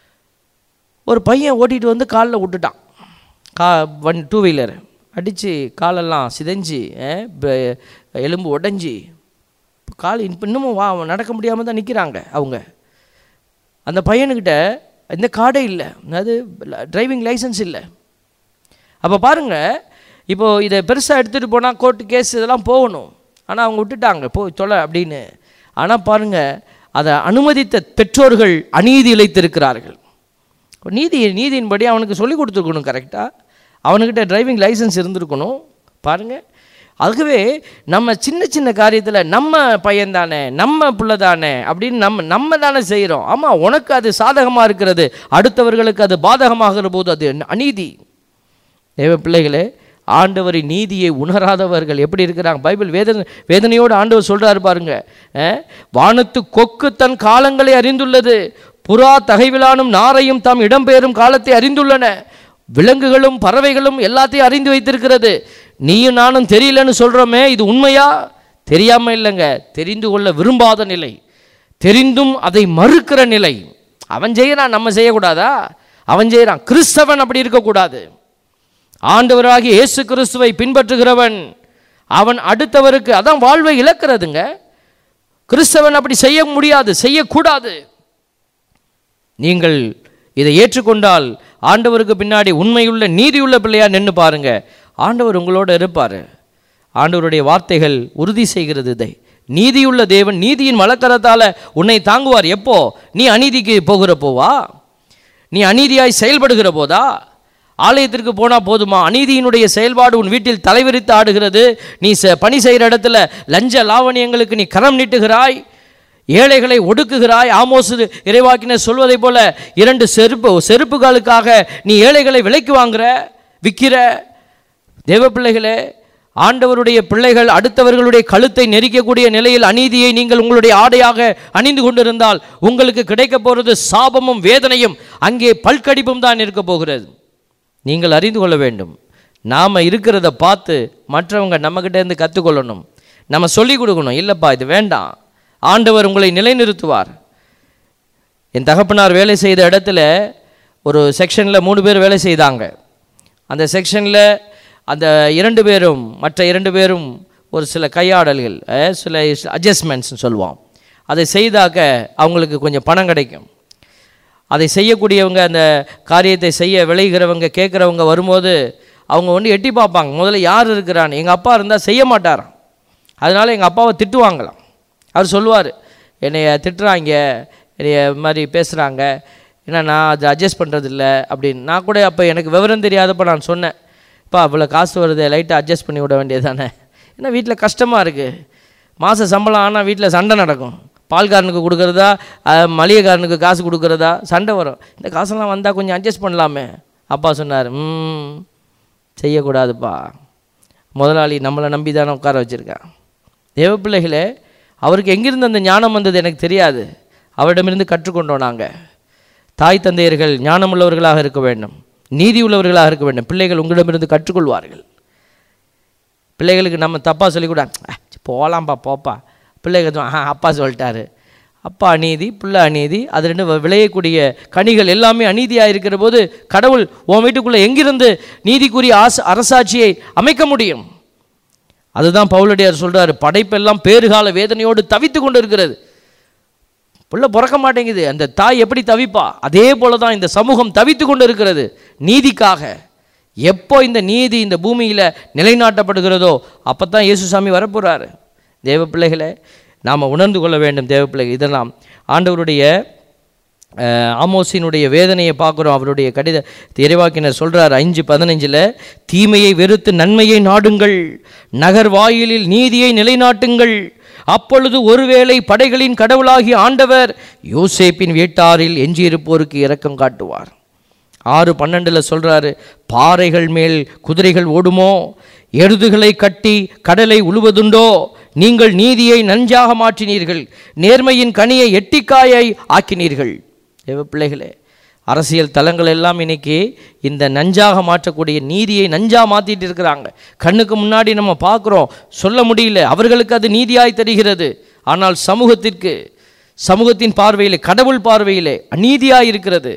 ஒரு பையன் ஓட்டிகிட்டு வந்து காலில் விட்டுட்டான் கா வன் டூ வீலர் அடித்து காலெல்லாம் சிதைஞ்சு அஹ், ப- எலும்பு உடஞ்சி கால் இப்ப இன்னமும் வா நடக்க முடியாமல் தான் நிற்கிறாங்க அவங்க அந்த பையனுக்கிட்ட இந்த கார்டே இல்லை அதாவது டிரைவிங் லைசன்ஸ் இல்லை அப்போ பாருங்கள் இப்போது இதை பெருசாக எடுத்துகிட்டு போனால் கோர்ட்டு கேஸ் இதெல்லாம் போகணும் ஆனால் அவங்க விட்டுட்டாங்க போ தொலை அப்படின்னு ஆனால் பாருங்கள் அதை அனுமதித்த பெற்றோர்கள் அநீதி இழைத்திருக்கிறார்கள் நீதி நீதியின்படி அவனுக்கு சொல்லி கொடுத்துருக்கணும் கரெக்டாக அவனுக்கிட்ட டிரைவிங் லைசன்ஸ் இருந்திருக்கணும் பாருங்கள் ஆகவே நம்ம சின்ன சின்ன காரியத்தில் நம்ம பையன் தானே நம்ம பிள்ளை தானே அப்படின்னு நம்ம நம்ம தானே செய்கிறோம் ஆமாம் உனக்கு அது சாதகமாக இருக்கிறது அடுத்தவர்களுக்கு அது பாதகமாகிற போது அது அநீதி தேவ பிள்ளைகளே ஆண்டவரின் நீதியை உணராதவர்கள் எப்படி இருக்கிறாங்க பைபிள் வேதனை வேதனையோடு ஆண்டவர் சொல்றாரு பாருங்க அஹ், வானத்து கொக்கு தன் காலங்களை அறிந்துள்ளது புறா தகைவிலானும் நாரையும் தாம் இடம்பெயரும் காலத்தை அறிந்துள்ளன விலங்குகளும் பறவைகளும் எல்லாத்தையும் அறிந்து வைத்திருக்கிறது நீயும் நானும் தெரியலன்னு சொல்கிறோமே இது உண்மையா தெரியாம இல்லைங்க தெரிந்து கொள்ள விரும்பாத நிலை தெரிந்தும் அதை மறுக்கிற நிலை அவன் செய்யறான் நம்ம செய்யக்கூடாதா அவன் செய்யறான் கிறிஸ்தவன் அப்படி இருக்கக்கூடாது ஆண்டவராகிய இயேசு கிறிஸ்துவை பின்பற்றுகிறவன் அவன் அடுத்தவருக்கு அதான் வாழ்வை இழக்கிறதுங்க கிறிஸ்தவன் அப்படி செய்ய முடியாது செய்யக்கூடாது நீங்கள் இதை ஏற்றுக்கொண்டால் ஆண்டவருக்கு பின்னாடி உண்மையுள்ள நீதியுள்ள பிள்ளையா நின்று பாருங்க ஆண்டவர் உங்களோட இருப்பார் ஆண்டவருடைய வார்த்தைகள் உறுதி செய்கிறது இதை நீதியுள்ள தேவன் நீதியின் வழக்கரத்தால் உன்னை தாங்குவார் எப்போ நீ அநீதிக்கு போகிற போவா நீ அநீதியாய் செயல்படுகிற போதா ஆலயத்திற்கு போனால் போதுமா அநீதியினுடைய செயல்பாடு உன் வீட்டில் தலைவிரித்து ஆடுகிறது நீ ச பணி செய்கிற இடத்துல லஞ்ச லாவணியங்களுக்கு நீ கரம் நீட்டுகிறாய் ஏழைகளை ஒடுக்குகிறாய் ஆமோசு இறைவாக்கினர் சொல்வதைப் போல இரண்டு செருப்பு செருப்புகளுக்காக நீ ஏழைகளை விலைக்கு வாங்குற விற்கிற தேவ பிள்ளைகளே ஆண்டவருடைய பிள்ளைகள் அடுத்தவர்களுடைய கழுத்தை நெரிக்கக்கூடிய நிலையில் அநீதியை நீங்கள் உங்களுடைய ஆடையாக அணிந்து கொண்டிருந்தால் உங்களுக்கு கிடைக்கப் போகிறது சாபமும் வேதனையும் அங்கே பல்கடிப்பும் தான் இருக்க போகிறது நீங்கள் அறிந்து கொள்ள வேண்டும் நாம் இருக்கிறத பார்த்து மற்றவங்க நம்மக்கிட்ட இருந்து கற்றுக்கொள்ளணும் நம்ம சொல்லிக் கொடுக்கணும் இல்லைப்பா இது வேண்டாம் ஆண்டவர் உங்களை நிலைநிறுத்துவார் என் தகப்பனார் வேலை செய்த இடத்துல ஒரு செக்ஷனில் மூணு பேர் வேலை செய்தாங்க அந்த செக்ஷனில் அந்த இரண்டு பேரும் மற்ற இரண்டு பேரும் ஒரு சில கையாடல்கள் அஹ், சில அட்ஜஸ்ட்மெண்ட்ஸ்னு சொல்லுவோம் அதை செய்தாக்க அவங்களுக்கு கொஞ்சம் பணம் கிடைக்கும் அதை செய்யக்கூடியவங்க அந்த காரியத்தை செய்ய விளைகிறவங்க கேட்குறவங்க வரும்போது அவங்க வந்து எட்டி பார்ப்பாங்க முதல்ல யார் இருக்கிறான்னு எங்கள் அப்பா இருந்தால் செய்ய மாட்டாராம் அதனால் எங்கள் அப்பாவை திட்டுவாங்களாம் அவர் சொல்லுவார் என்னைய திட்டுறாங்க என்னைய இது மாதிரி பேசுகிறாங்க ஏன்னா நான் அதை அட்ஜஸ்ட் பண்ணுறதில்ல அப்படின்னு நான் கூட அப்போ எனக்கு விவரம் தெரியாதப்போ நான் சொன்னேன் அப்பா அவ்வளோ காசு வருது லைட்டாக அட்ஜஸ்ட் பண்ணி விட வேண்டியது தானே ஏன்னா வீட்டில் கஷ்டமாக இருக்குது மாத சம்பளம் ஆனால் வீட்டில் சண்டை நடக்கும் பால்காரனுக்கு கொடுக்குறதா அஹ், மளிகைக்காரனுக்கு காசு கொடுக்குறதா சண்டை வரும் இந்த காசெல்லாம் வந்தால் கொஞ்சம் அட்ஜஸ்ட் பண்ணலாமே அப்பா சொன்னார் ம் செய்யக்கூடாதுப்பா முதலாளி நம்மளை நம்பி தானே உட்கார வச்சுருக்கான் தேவ பிள்ளைகளே அவருக்கு எங்கிருந்து அந்த ஞானம் வந்தது எனக்கு தெரியாது அவரிடமிருந்து கற்றுக்கொண்டோம் நாங்கள் தாய் தந்தையர்கள் ஞானமுள்ளவர்களாக இருக்க வேண்டும் நீதி உள்ளவர்களாக இருக்க வேண்டும் பிள்ளைகள் உங்களிடமிருந்து கற்றுக்கொள்வார்கள் பிள்ளைகளுக்கு நம்ம தப்பாக சொல்லிக்கூட போகலாம்ப்பா போப்பா பிள்ளைகள் ஆ அப்பா சொல்லிட்டாரு அப்பா அநீதி பிள்ளை அநீதி அது ரெண்டு வ- விளையக்கூடிய கனிகள் எல்லாமே அநீதியாக இருக்கிற போது கடவுள் உன் வீட்டுக்குள்ளே எங்கிருந்து நீதிக்குரிய ஆச அரசாட்சியை அமைக்க முடியும் அதுதான் பவுலடியார் சொல்றாரு படைப்பெல்லாம் பேறுகால வேதனையோடு தவித்து கொண்டு இருக்கிறது புள்ள பிறக்க மாட்டேங்குது அந்த தாய் எப்படி தவிப்பா அதே போல தான் இந்த சமூகம் தவித்து கொண்டு இருக்கிறது நீதிக்காக எப்போ இந்த நீதி இந்த பூமியில் நிலைநாட்டப்படுகிறதோ அப்போ தான் இயேசுசாமி வரப்போகிறாரு தேவ பிள்ளைகளை நாம் உணர்ந்து கொள்ள வேண்டும் தேவ பிள்ளைகள் இதெல்லாம் ஆண்டவருடைய அஹ், ஆமோசினுடைய வேதனையை பார்க்குறோம் அவருடைய கடித இறைவாக்கினர் சொல்றார் அஞ்சு பதினஞ்சில் தீமையை வெறுத்து நன்மையை நாடுங்கள் நகர் வாயிலில் நீதியை நிலைநாட்டுங்கள் அப்பொழுது ஒருவேளை படைகளின் கடவுளாகிய ஆண்டவர் யோசேப்பின் வீட்டாரில் எஞ்சியிருப்போருக்கு இரக்கம் காட்டுவார் ஆறு பன்னெண்டில் சொல்றாரு பாறைகள் மேல் குதிரைகள் ஓடுமோ எருதுகளை கட்டி கடலை உழுவதுண்டோ நீங்கள் நீதியை நஞ்சாக மாற்றினீர்கள் நேர்மையின் கனியை எட்டிக்காயை ஆக்கினீர்கள் தேவ பிள்ளைகளே அரசியல் தலங்கள் எல்லாம் இன்னைக்கு இந்த நஞ்சாக மாற்றக்கூடிய நீதியை நஞ்சா மாற்றிட்டு இருக்கிறாங்க கண்ணுக்கு முன்னாடி நம்ம பார்க்குறோம் சொல்ல முடியல அவர்களுக்கு அது நீதியாய் தெரிகிறது ஆனால் சமூகத்திற்கு சமூகத்தின் பார்வையிலே கடவுள் பார்வையிலே அநீதியாய் இருக்கிறது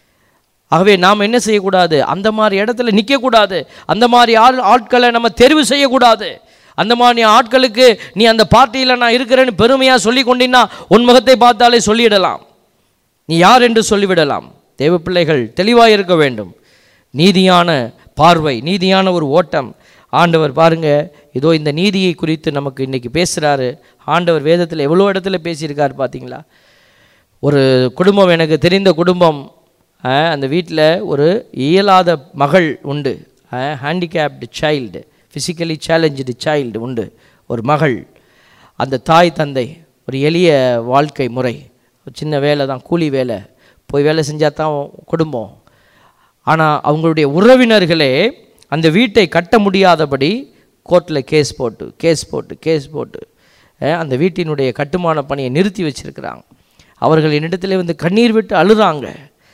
ஆகவே நாம் என்ன செய்யக்கூடாது அந்த மாதிரி இடத்துல நிற்கக்கூடாது அந்த மாதிரி ஆள் ஆட்களை நம்ம தெரிவு செய்யக்கூடாது அந்த மாதிரி ஆட்களுக்கு நீ அந்த பார்ட்டியில் நான் இருக்கிறேன்னு பெருமையாக சொல்லி கொண்டினா உன் முகத்தை பார்த்தாலே சொல்லிடலாம் நீ யார் என்று சொல்லிவிடலாம் தேவ பிள்ளைகள் தெளிவாக இருக்க வேண்டும் நீதியான பார்வை நீதியான ஒரு ஓட்டம் ஆண்டவர் பாருங்க இதோ இந்த நீதியை குறித்து நமக்கு இன்னைக்கு பேசுகிறாரு ஆண்டவர் வேதத்தில் எவ்வளோ இடத்துல பேசியிருக்காரு பார்த்தீங்களா ஒரு குடும்பம் எனக்கு தெரிந்த குடும்பம் அஹ், அந்த வீட்டில் ஒரு இயலாத மகள் உண்டு handicapped child physically challenged child உண்டு ஒரு மகள் அந்த தாய் தந்தை ஒரு எளிய வாழ்க்கை முறை ஒரு சின்ன வேலை தான் கூலி வேலை போய் வேலை செஞ்சால் தான் குடும்பம் ஆனால் அவங்களுடைய உறவினர்களே அந்த வீட்டை கட்ட முடியாதபடி கோர்ட்டில் கேஸ் போட்டு கேஸ் போட்டு கேஸ் போட்டு அஹ், அந்த வீட்டினுடைய கட்டுமான பணியை நிறுத்தி வச்சிருக்கிறாங்க அவர்கள் என்னிடத்திலே வந்து கண்ணீர் விட்டு அழுறாங்க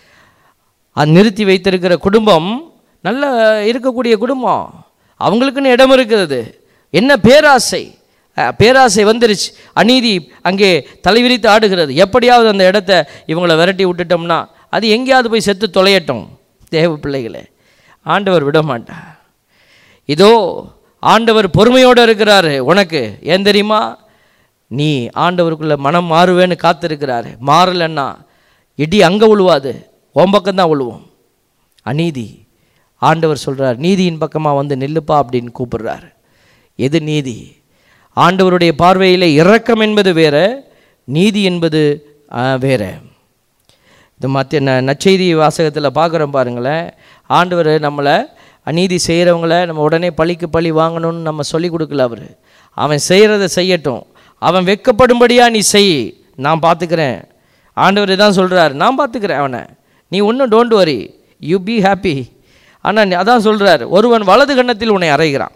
அது நிறுத்தி வைத்திருக்கிற குடும்பம் நல்ல இருக்கக்கூடிய குடும்பம் அவங்களுக்குன்னு இடம் இருக்கிறது என்ன பேராசை அஹ், பேராசை வந்துருச்சு அநீதி அங்கே தலைவிரித்து ஆடுகிறது எப்படியாவது அந்த இடத்த இவங்களை விரட்டி விட்டுட்டோம்னா அது எங்கேயாவது போய் செத்து தொலையட்டும் தேவ பிள்ளைகளே ஆண்டவர் விட மாட்டார் இதோ ஆண்டவர் பொறுமையோடு இருக்கிறாரு உனக்கு ஏன் தெரியுமா நீ ஆண்டவருக்குள்ள மனம் மாறுவேன்னு காத்திருக்கிறாரு மாறலன்னா இடி அங்கே விழுவாது உன் பக்கம்தான் விழுவோம் அநீதி ஆண்டவர் சொல்றார் நீதியின் பக்கமாக வந்து நில்லுப்பா அப்படின்னு கூப்பிடுறாரு எது நீதி ஆண்டவருடைய பார்வையில் இரக்கம் என்பது வேற நீதி என்பது ஆ, வேற இது மற்ற ந நற்செய்தி வாசகத்தில் பார்க்குறோம் பாருங்களேன் ஆண்டவர் நம்மளை அநீதி செய்கிறவங்கள நம்ம உடனே பழிக்கு பழி வாங்கணும்னு நம்ம சொல்லி கொடுக்கல அவர் அவன் செய்கிறத செய்யட்டும் அவன் வெட்கப்படும்படியாக நீ செய் நான் பார்த்துக்கிறேன் ஆண்டவர் இதான் சொல்கிறார் நான் பார்த்துக்கிறேன் அவனை நீ ஒன்றும் don't worry you be happy ஆனால் அதான் சொல்கிறார் ஒருவன் வலது கன்னத்தில் உன்னை அறைகிறான்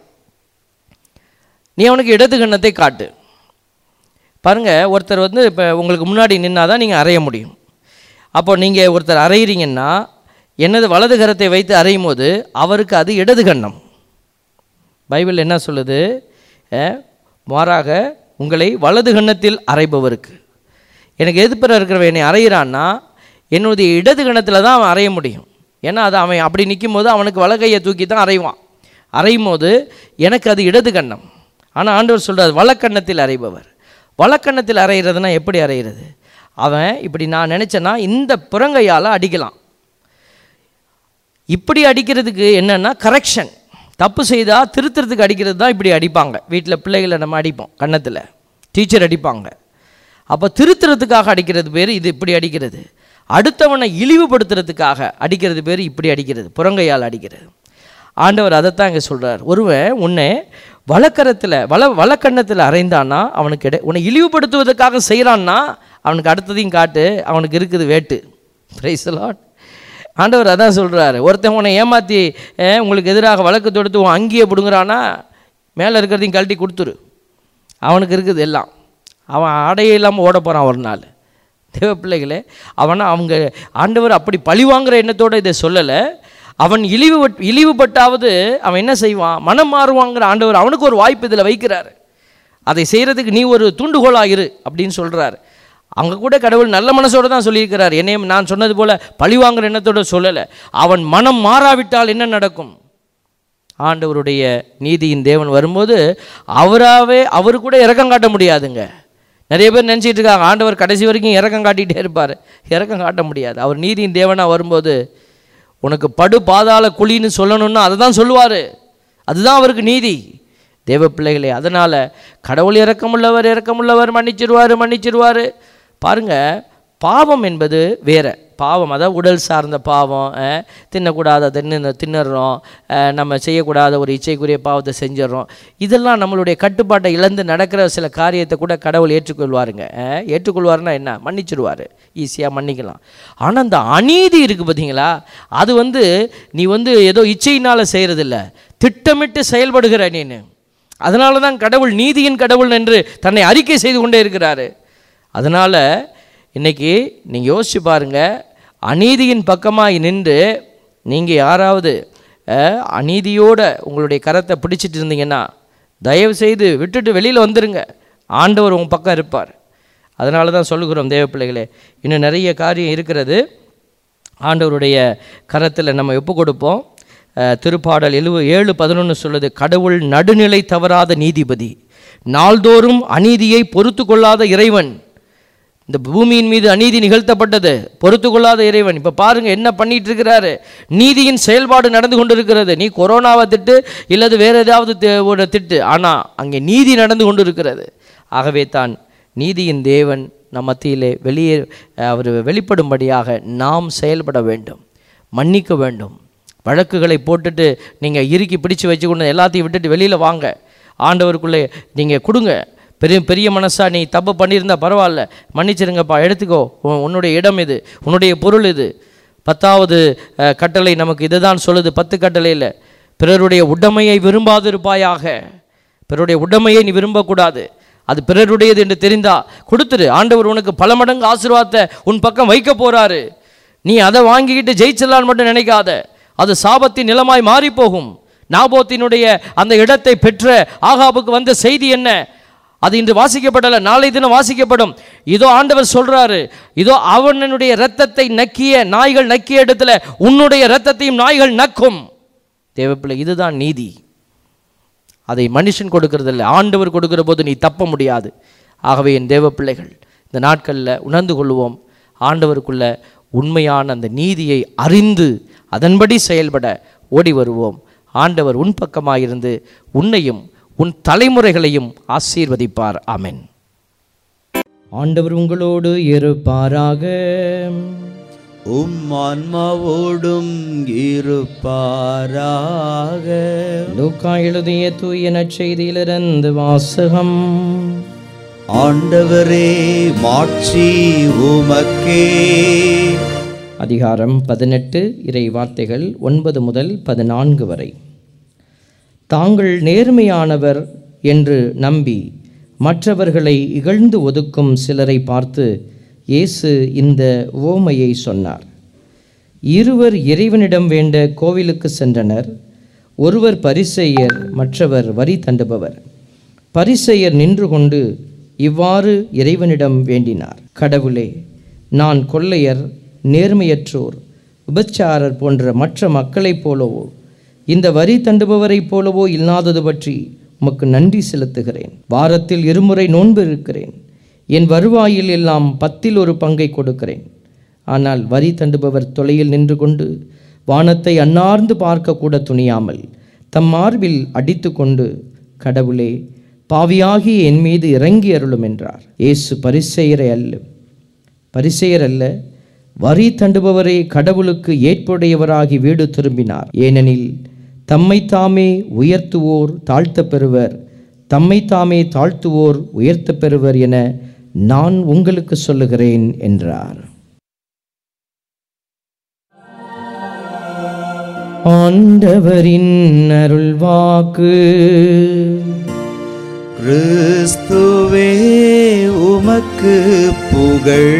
நீ அவனுக்கு இடது கன்னத்தை காட்டு பாருங்க ஒருத்தர் வந்து இப்போ உங்களுக்கு முன்னாடி நின்னா தான் நீங்கள் அறைய முடியும் அப்போ நீங்கள் ஒருத்தர் அறையிறீங்கன்னா என்னது வலது கரத்தை வைத்து அறையும் போது அவருக்கு அது இடது கன்னம் பைபிள் என்ன சொல்லுது அஹ், மாறாக உங்களை வலது கன்னத்தில் அறைபவருக்கு எனக்கு எதிர்ப்புற இருக்கிறவன் என்னை அறையிறான்னா என்னுடைய இடது கணத்தில் தான் அவன் அறைய முடியும் ஏன்னா அது அவன் அப்படி நிற்கும் போது அவனுக்கு வலகையை தூக்கி தான் அறைவான் அறையும் போது எனக்கு அது இடது கண்ணம் ஆனால் ஆண்டவர் சொல்றார் வலக்கண்ணத்தில் அறைபவர் வலக்கண்ணத்தில் அறையிறதுனா எப்படி அறையிறது அவன் இப்படி நான் நினச்சேன்னா இந்த புறங்கையால் அடிக்கலாம் இப்படி அடிக்கிறதுக்கு என்னன்னா கரெக்ஷன் தப்பு செய்தால் திருத்துறதுக்கு அடிக்கிறது தான் இப்படி அடிப்பாங்க வீட்டில் பிள்ளைகளை நம்ம அடிப்போம் கன்னத்தில் டீச்சர் அடிப்பாங்க அப்போ திருத்துறதுக்காக அடிக்கிறது பேர் இது இப்படி அடிக்கிறது அடுத்தவனை இழிவுபடுத்துறதுக்காக அடிக்கிறது பேர் இப்படி அடிக்கிறது புறங்கையால் அடிக்கிறது ஆண்டவர் அதைத்தான் இங்கே சொல்கிறார் ஒருவன் உன்னை வழக்கரத்தில் வள வழக்கண்ணத்தில் அறைந்தான்னா அவனுக்கு இட உன்னை இழிவுபடுத்துவதற்காக செய்கிறான்னா அவனுக்கு அடுத்ததையும் காட்டு அவனுக்கு இருக்குது வேட்டு பிரைஸ் லாட் ஆண்டவர் அதான் சொல்கிறாரு ஒருத்தன் உன்னை ஏமாற்றி அஹ், உங்களுக்கு எதிராக வழக்கு தொடுத்து உன் அங்கேயே பிடுங்குறானா மேலே இருக்கிறதையும் கழட்டி கொடுத்துரு அவனுக்கு இருக்குது எல்லாம் அவன் ஆடையே இல்லாமல் ஓட போகிறான் ஒரு நாள் தேவ பிள்ளைகளே அவனை அவங்க ஆண்டவர் அப்படி பழிவாங்குற எண்ணத்தோடு இதை சொல்லலை அவன் இழிவு இழிவுபட்டாவது அவன் என்ன செய்வான் மனம் மாறுவாங்கிற ஆண்டவர் அவனுக்கு ஒரு வாய்ப்பு இதில் வைக்கிறார் அதை செய்கிறதுக்கு நீ ஒரு தூண்டுகோலாக இரு அப்படின்னு சொல்கிறார் அவங்க கூட கடவுள் நல்ல மனசோட தான் சொல்லியிருக்கிறார் என்னையும் நான் சொன்னது போல் பழிவாங்குற எண்ணத்தோட சொல்லலை அவன் மனம் மாறாவிட்டால் என்ன நடக்கும் ஆண்டவருடைய நீதியின் தேவன் வரும்போது அவராகவே அவரு கூட இறக்கம் காட்ட முடியாதுங்க நிறைய பேர் நினச்சிட்டு இருக்காங்க ஆண்டவர் கடைசி வரைக்கும் இறக்கம் காட்டிகிட்டே இருப்பார் இறக்கம் காட்ட முடியாது அவர் நீதியின் தேவனாக வரும்போது உனக்கு படு பாதாள குழின்னு சொல்லணும்னா அதை தான் சொல்லுவார் அதுதான் அவருக்கு நீதி தேவ பிள்ளைகளே அதனால் கடவுள் இறக்கமுள்ளவர் இறக்கமுள்ளவர் மன்னிச்சிருவார் மன்னிச்சிருவார் பாருங்க பாவம் என்பது வேற பாவம் அதாவது உடல் சார்ந்த பாவம் அஹ், தின்னக்கூடாத தின்னு தின்னுறோம் அஹ், நம்ம செய்யக்கூடாத ஒரு இச்சைக்குரிய பாவத்தை செஞ்சிடறோம் இதெல்லாம் நம்மளுடைய கட்டுப்பாட்டை இழந்து நடக்கிற சில காரியத்தை கூட கடவுள் ஏற்றுக்கொள்வாருங்க அஹ், ஏற்றுக்கொள்வாருன்னா என்ன மன்னிச்சிடுவார் ஈஸியாக மன்னிக்கலாம் ஆனால் அந்த அநீதி இருக்குது பார்த்தீங்களா அது வந்து நீ வந்து ஏதோ இச்சையினால் செய்கிறதில்ல திட்டமிட்டு செயல்படுகிற நீனு அதனால தான் கடவுள் நீதியின் கடவுள் என்று தன்னை அறிக்கை செய்து கொண்டே இருக்கிறாரு அதனால் இன்னைக்கு நீங்கள் யோசிச்சு பாருங்க அநீதியின் பக்கமாக நின்று நீங்கள் யாராவது அஹ், அநீதியோட உங்களுடைய கரத்தை பிடிச்சிட்டு இருந்தீங்கன்னா தயவு செய்து விட்டுட்டு வெளியில் வந்துருங்க ஆண்டவர் உங்கள் பக்கம் இருப்பார் அதனால தான் சொல்லுகிறோம் தேவ பிள்ளைகளே இன்னும் நிறைய காரியம் இருக்கிறது ஆண்டவருடைய கரத்தில் நம்ம ஒப்பு கொடுப்போம் அஹ், திருப்பாடல் எழுவ ஏழு பதினொன்று சொல்லுது கடவுள் நடுநிலை தவறாத நீதிபதி நாள்தோறும் அநீதியை பொறுத்து கொள்ளாத இறைவன் இந்த பூமியின் மீது அநீதி நிகழ்த்தப்பட்டது பொறுத்து கொள்ளாத இறைவன் இப்போ பாருங்க என்ன பண்ணிட்டு இருக்கிறாரு நீதியின் செயல்பாடு நடந்து கொண்டிருக்கிறது நீ கொரோனாவை திட்டு இல்லது வேற ஏதாவது தி- ஒரு திட்டு ஆனால் அங்கே நீதி நடந்து கொண்டிருக்கிறது ஆகவே தான் நீதியின் தேவன் நம் மத்தியிலே வெளியே அவர் வெளிப்படும்படியாக நாம் செயல்பட வேண்டும் மன்னிக்க வேண்டும் வழக்குகளை போட்டுட்டு நீங்கள் இறுக்கி பிடிச்சு வச்சுக்கொண்டு எல்லாத்தையும் விட்டுட்டு வெளியில் வாங்க ஆண்டவருக்குள்ளே நீங்கள் கொடுங்க பெரிய பெரிய மனசா நீ தப்பு பண்ணியிருந்தா பரவாயில்ல மன்னிச்சிருங்கப்பா எடுத்துக்கோ உன் உன்னுடைய இடம் இது உன்னுடைய பொருள் இது பத்தாவது அஹ், கட்டளை நமக்கு இதுதான் சொல்லுது பத்து கட்டளையில் பிறருடைய உடைமையை விரும்பாதிருப்பாயாக பிறருடைய உடைமையை நீ விரும்பக்கூடாது அது பிறருடையது என்று தெரிந்தா கொடுத்துரு ஆண்டவர் உனக்கு பல மடங்கு ஆசீர்வாதத்தை உன் பக்கம் வைக்க போறாரு நீ அதை வாங்கிக்கிட்டு ஜெயிச்சிடலான்னு மட்டும் நினைக்காத அது சாபத்தின் நிலமாய் மாறி போகும் நாபோத்தினுடைய அந்த இடத்தை பெற்ற ஆகாபுக்கு வந்த செய்தி என்ன அது இன்று வாசிக்கப்படல நாளை தினம் வாசிக்கப்படும் இதோ ஆண்டவர் சொல்றாரு இதோ அவனுடைய இரத்தத்தை நக்கிய நாய்கள் நக்கிய இடத்துல உன்னுடைய இரத்தத்தையும் நாய்கள் நக்கும் தேவப்பிள்ளை இதுதான் நீதி அதை மனுஷன் கொடுக்கறதில்ல ஆண்டவர் கொடுக்கிற போது நீ தப்ப முடியாது ஆகவே என் தேவ பிள்ளைகள் இந்த நாட்களில் உணர்ந்து கொள்வோம் ஆண்டவருக்குள்ள உண்மையான அந்த நீதியை அறிந்து அதன்படி செயல்பட ஓடி வருவோம் ஆண்டவர் உன் பக்கமாயிருந்து உன்னையும் உன் தலைமுறைகளையும் ஆசீர்வதிப்பார் ஆமென் ஆண்டவர் உங்களோடு இருப்பாராக உம் ஆன்மாவோடும் இருப்பாராக லூக்கா எழுதிய தூய நற்செய்தியிலிருந்து வாசகம் ஆண்டவரே மாட்சி உமக்கே அதிகாரம் பதினெட்டு இறை வார்த்தைகள் ஒன்பது முதல் பதினான்கு வரை தாங்கள் நேர்மையானவர் என்று நம்பி மற்றவர்களை இகழ்ந்து ஒதுக்கும் சிலரை பார்த்து இயேசு இந்த உவமையை சொன்னார் இருவர் இறைவனிடம் வேண்ட கோவிலுக்கு சென்றனர் ஒருவர் பரிசேயர் மற்றவர் வரி தண்டுபவர் பரிசேயர் நின்று கொண்டு இவ்வாறு இறைவனிடம் வேண்டினார் கடவுளே நான் கொள்ளையர் நேர்மையற்றோர் விபச்சாரர் போன்ற மற்ற மக்களைப் போலவோ இந்த வரி தண்டுபவரைப் போலவோ இல்லாதது பற்றி உமக்கு நன்றி செலுத்துகிறேன் வாரத்தில் இருமுறை நோன்பு இருக்கிறேன் என் வருவாயில் எல்லாம் பத்தில் ஒரு பங்கை கொடுக்கிறேன் ஆனால் வரி தண்டுபவர் தொலையில் நின்று கொண்டு வானத்தை அன்னார்ந்து பார்க்கக்கூட துணியாமல் தம் மார்பில் அடித்துக்கொண்டு கடவுளே பாவியாகி என் மீது இறங்கி அருளும் என்றார் இயேசு பரிசெயரை அல்ல பரிசெயர் அல்ல வரி தண்டுபவரே கடவுளுக்கு ஏற்புடையவராகி வீடு திரும்பினார் ஏனெனில் தம்மை தாமே உயர்த்துவோர் தாழ்த்தப் பெறுவர் தம்மை தாமே தாழ்த்துவோர் உயர்த்தப் பெறுவர் என நான் உங்களுக்கு சொல்லுகிறேன் என்றார் ஆண்டவரின் அருள்வாக்கு கிறிஸ்துவே உமக்கு புகழ்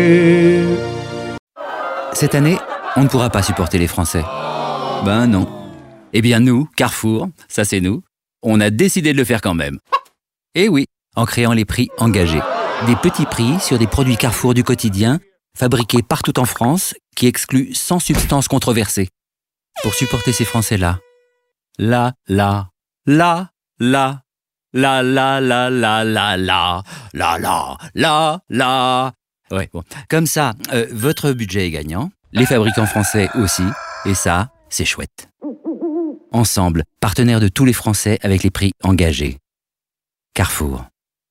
Cette année, on ne pourra pas supporter les Français. Ben non. Eh bien nous, Carrefour, ça c'est nous, on a décidé de le faire quand même. Eh oui, en créant les prix engagés. Des petits prix sur des produits Carrefour du quotidien, fabriqués partout en France, qui excluent sans substance controversée. Pour supporter ces Français-là. Là, là, là, là, là, là, là, là, là, là, là, là, là, là. Ouais, bon. Comme ça, euh, votre budget est gagnant, les fabricants français aussi, et ça, c'est chouette. Ensemble, partenaires de tous les Français avec les prix engagés. Carrefour.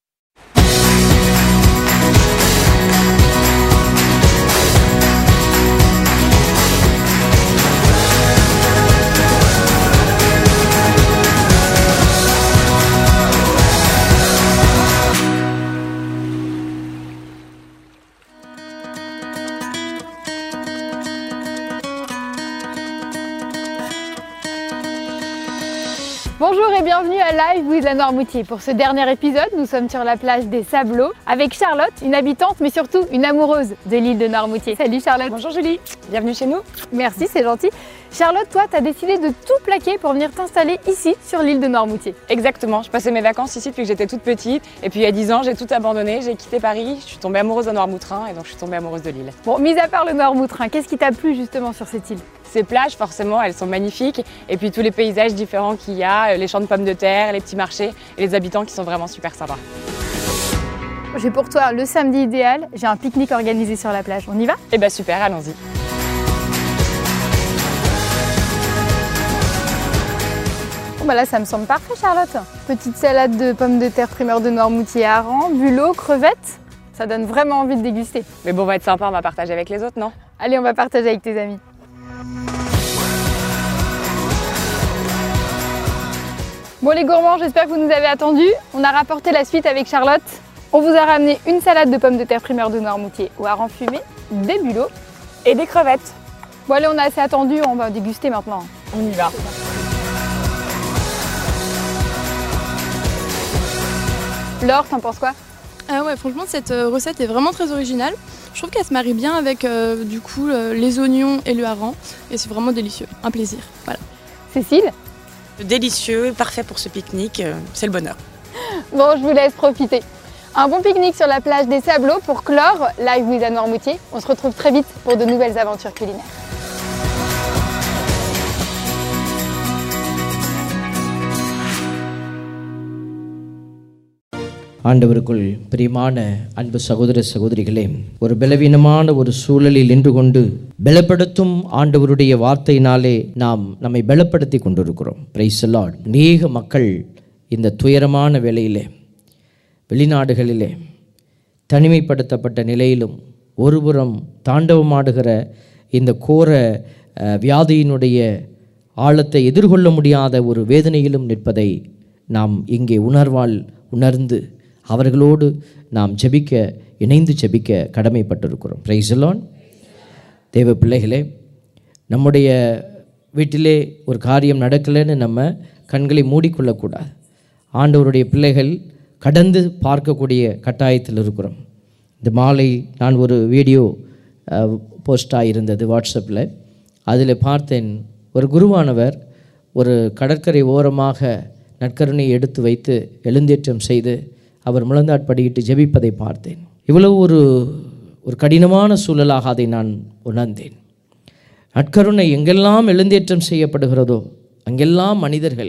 Bonjour et bienvenue à Live with la Noirmoutier. Pour ce dernier épisode, nous sommes sur la plage des Sablots avec Charlotte, une habitante mais surtout une amoureuse de l'île de Noirmoutier. Salut Charlotte. Bonjour Julie, bienvenue chez nous. Merci, c'est gentil. Charlotte, toi, tu as décidé de tout plaquer pour venir t'installer ici sur l'île de Noirmoutier. Exactement, je passais mes vacances ici depuis que j'étais toute petite. Et puis il y a 10 ans, j'ai tout abandonné, j'ai quitté Paris, je suis tombée amoureuse de Noirmoutrin et donc je suis tombée amoureuse de l'île. Bon, mis à part le Noirmoutrin, qu'est-ce qui t'a plu justement sur cette île Ces plages, forcément, elles sont magnifiques. Et puis tous les paysages différents qu'il y a, euh, les champs de pommes de terre, les petits marchés et les habitants qui sont vraiment super sympas. J'ai pour toi le samedi idéal, j'ai un pique-nique organisé sur la plage. On y va Et bah super, allons-y. Bon bah là, ça me semble parfait Charlotte. Petite salade de pommes de terre primeur de Noirmoutier hareng, bulot, crevettes. Ça donne vraiment envie de déguster. Mais bon, on va être sympa, on va partager avec les autres, non Allez, on va partager avec tes amis. Bon les gourmands, j'espère que vous nous avez attendus. On a rapporté la suite avec Charlotte. On vous a ramené une salade de pommes de terre primeur de Noirmoutier au hareng fumé, des bulots. Et des crevettes. Bon allez, on a assez attendu, on va déguster maintenant. On y va. Laure, t'en penses quoi Ah ouais, franchement, cette euh, recette est vraiment très originale. Je trouve qu'elle se marie bien avec euh, du coup le- les oignons et le hareng et c'est vraiment délicieux. Un plaisir. Voilà. Cécile Délicieux, parfait pour ce pique-nique, euh, c'est le bonheur. Bon, je vous laisse profiter. Un bon pique-nique sur la plage des Sablots pour clore Live with la Noirmoutier. On se retrouve très vite pour de nouvelles aventures culinaires. ஆண்டவருக்குள் பிரியமான அன்பு சகோதர சகோதரிகளே ஒரு பலவீனமான ஒரு சூழலில் நின்று கொண்டு பலப்படுத்தும் ஆண்டவருடைய வார்த்தையினாலே நாம் நம்மை பலப்படுத்தி கொண்டிருக்கிறோம் பிரைஸ் லார்ட் அநேக மக்கள் இந்த துயரமான வேளையிலே வெளிநாடுகளிலே தனிமைப்படுத்தப்பட்ட நிலையிலும் ஒருபுறம் தாண்டவமாடுகிற இந்த கோர அஹ், வியாதியினுடைய ஆழத்தை எதிர்கொள்ள முடியாத ஒரு வேதனையிலும் நிற்பதை நாம் இங்கே உணர்வால் உணர்ந்து அவர்களோடு நாம் ஜெபிக்க இணைந்து ஜெபிக்க கடமைப்பட்டிருக்கிறோம் பிரைசலான் தேவ பிள்ளைகளே நம்முடைய வீட்டிலே ஒரு காரியம் நடக்கலைன்னு நம்ம கண்களை மூடிக்கொள்ளக்கூடாது ஆண்டவருடைய பிள்ளைகள் கடந்து பார்க்கக்கூடிய கட்டாயத்தில் இருக்கிறோம் இந்த மாலை நான் ஒரு வீடியோ போஸ்டாக இருந்தது வாட்ஸ்அப்பில் அதில் பார்த்தேன் ஒரு குருவானவர் ஒரு கடற்கரை ஓரமாக நற்கருணை எடுத்து வைத்து எழுந்தேற்றம் செய்து அவர் முழந்தாட்படியிட்டு ஜெபிப்பதை பார்த்தேன் இவ்வளவு ஒரு ஒரு கடினமான சூழலாக அதை நான் உணர்ந்தேன் நற்கருணை எங்கெல்லாம் எழுந்தேற்றம் செய்யப்படுகிறதோ அங்கெல்லாம் மனிதர்கள்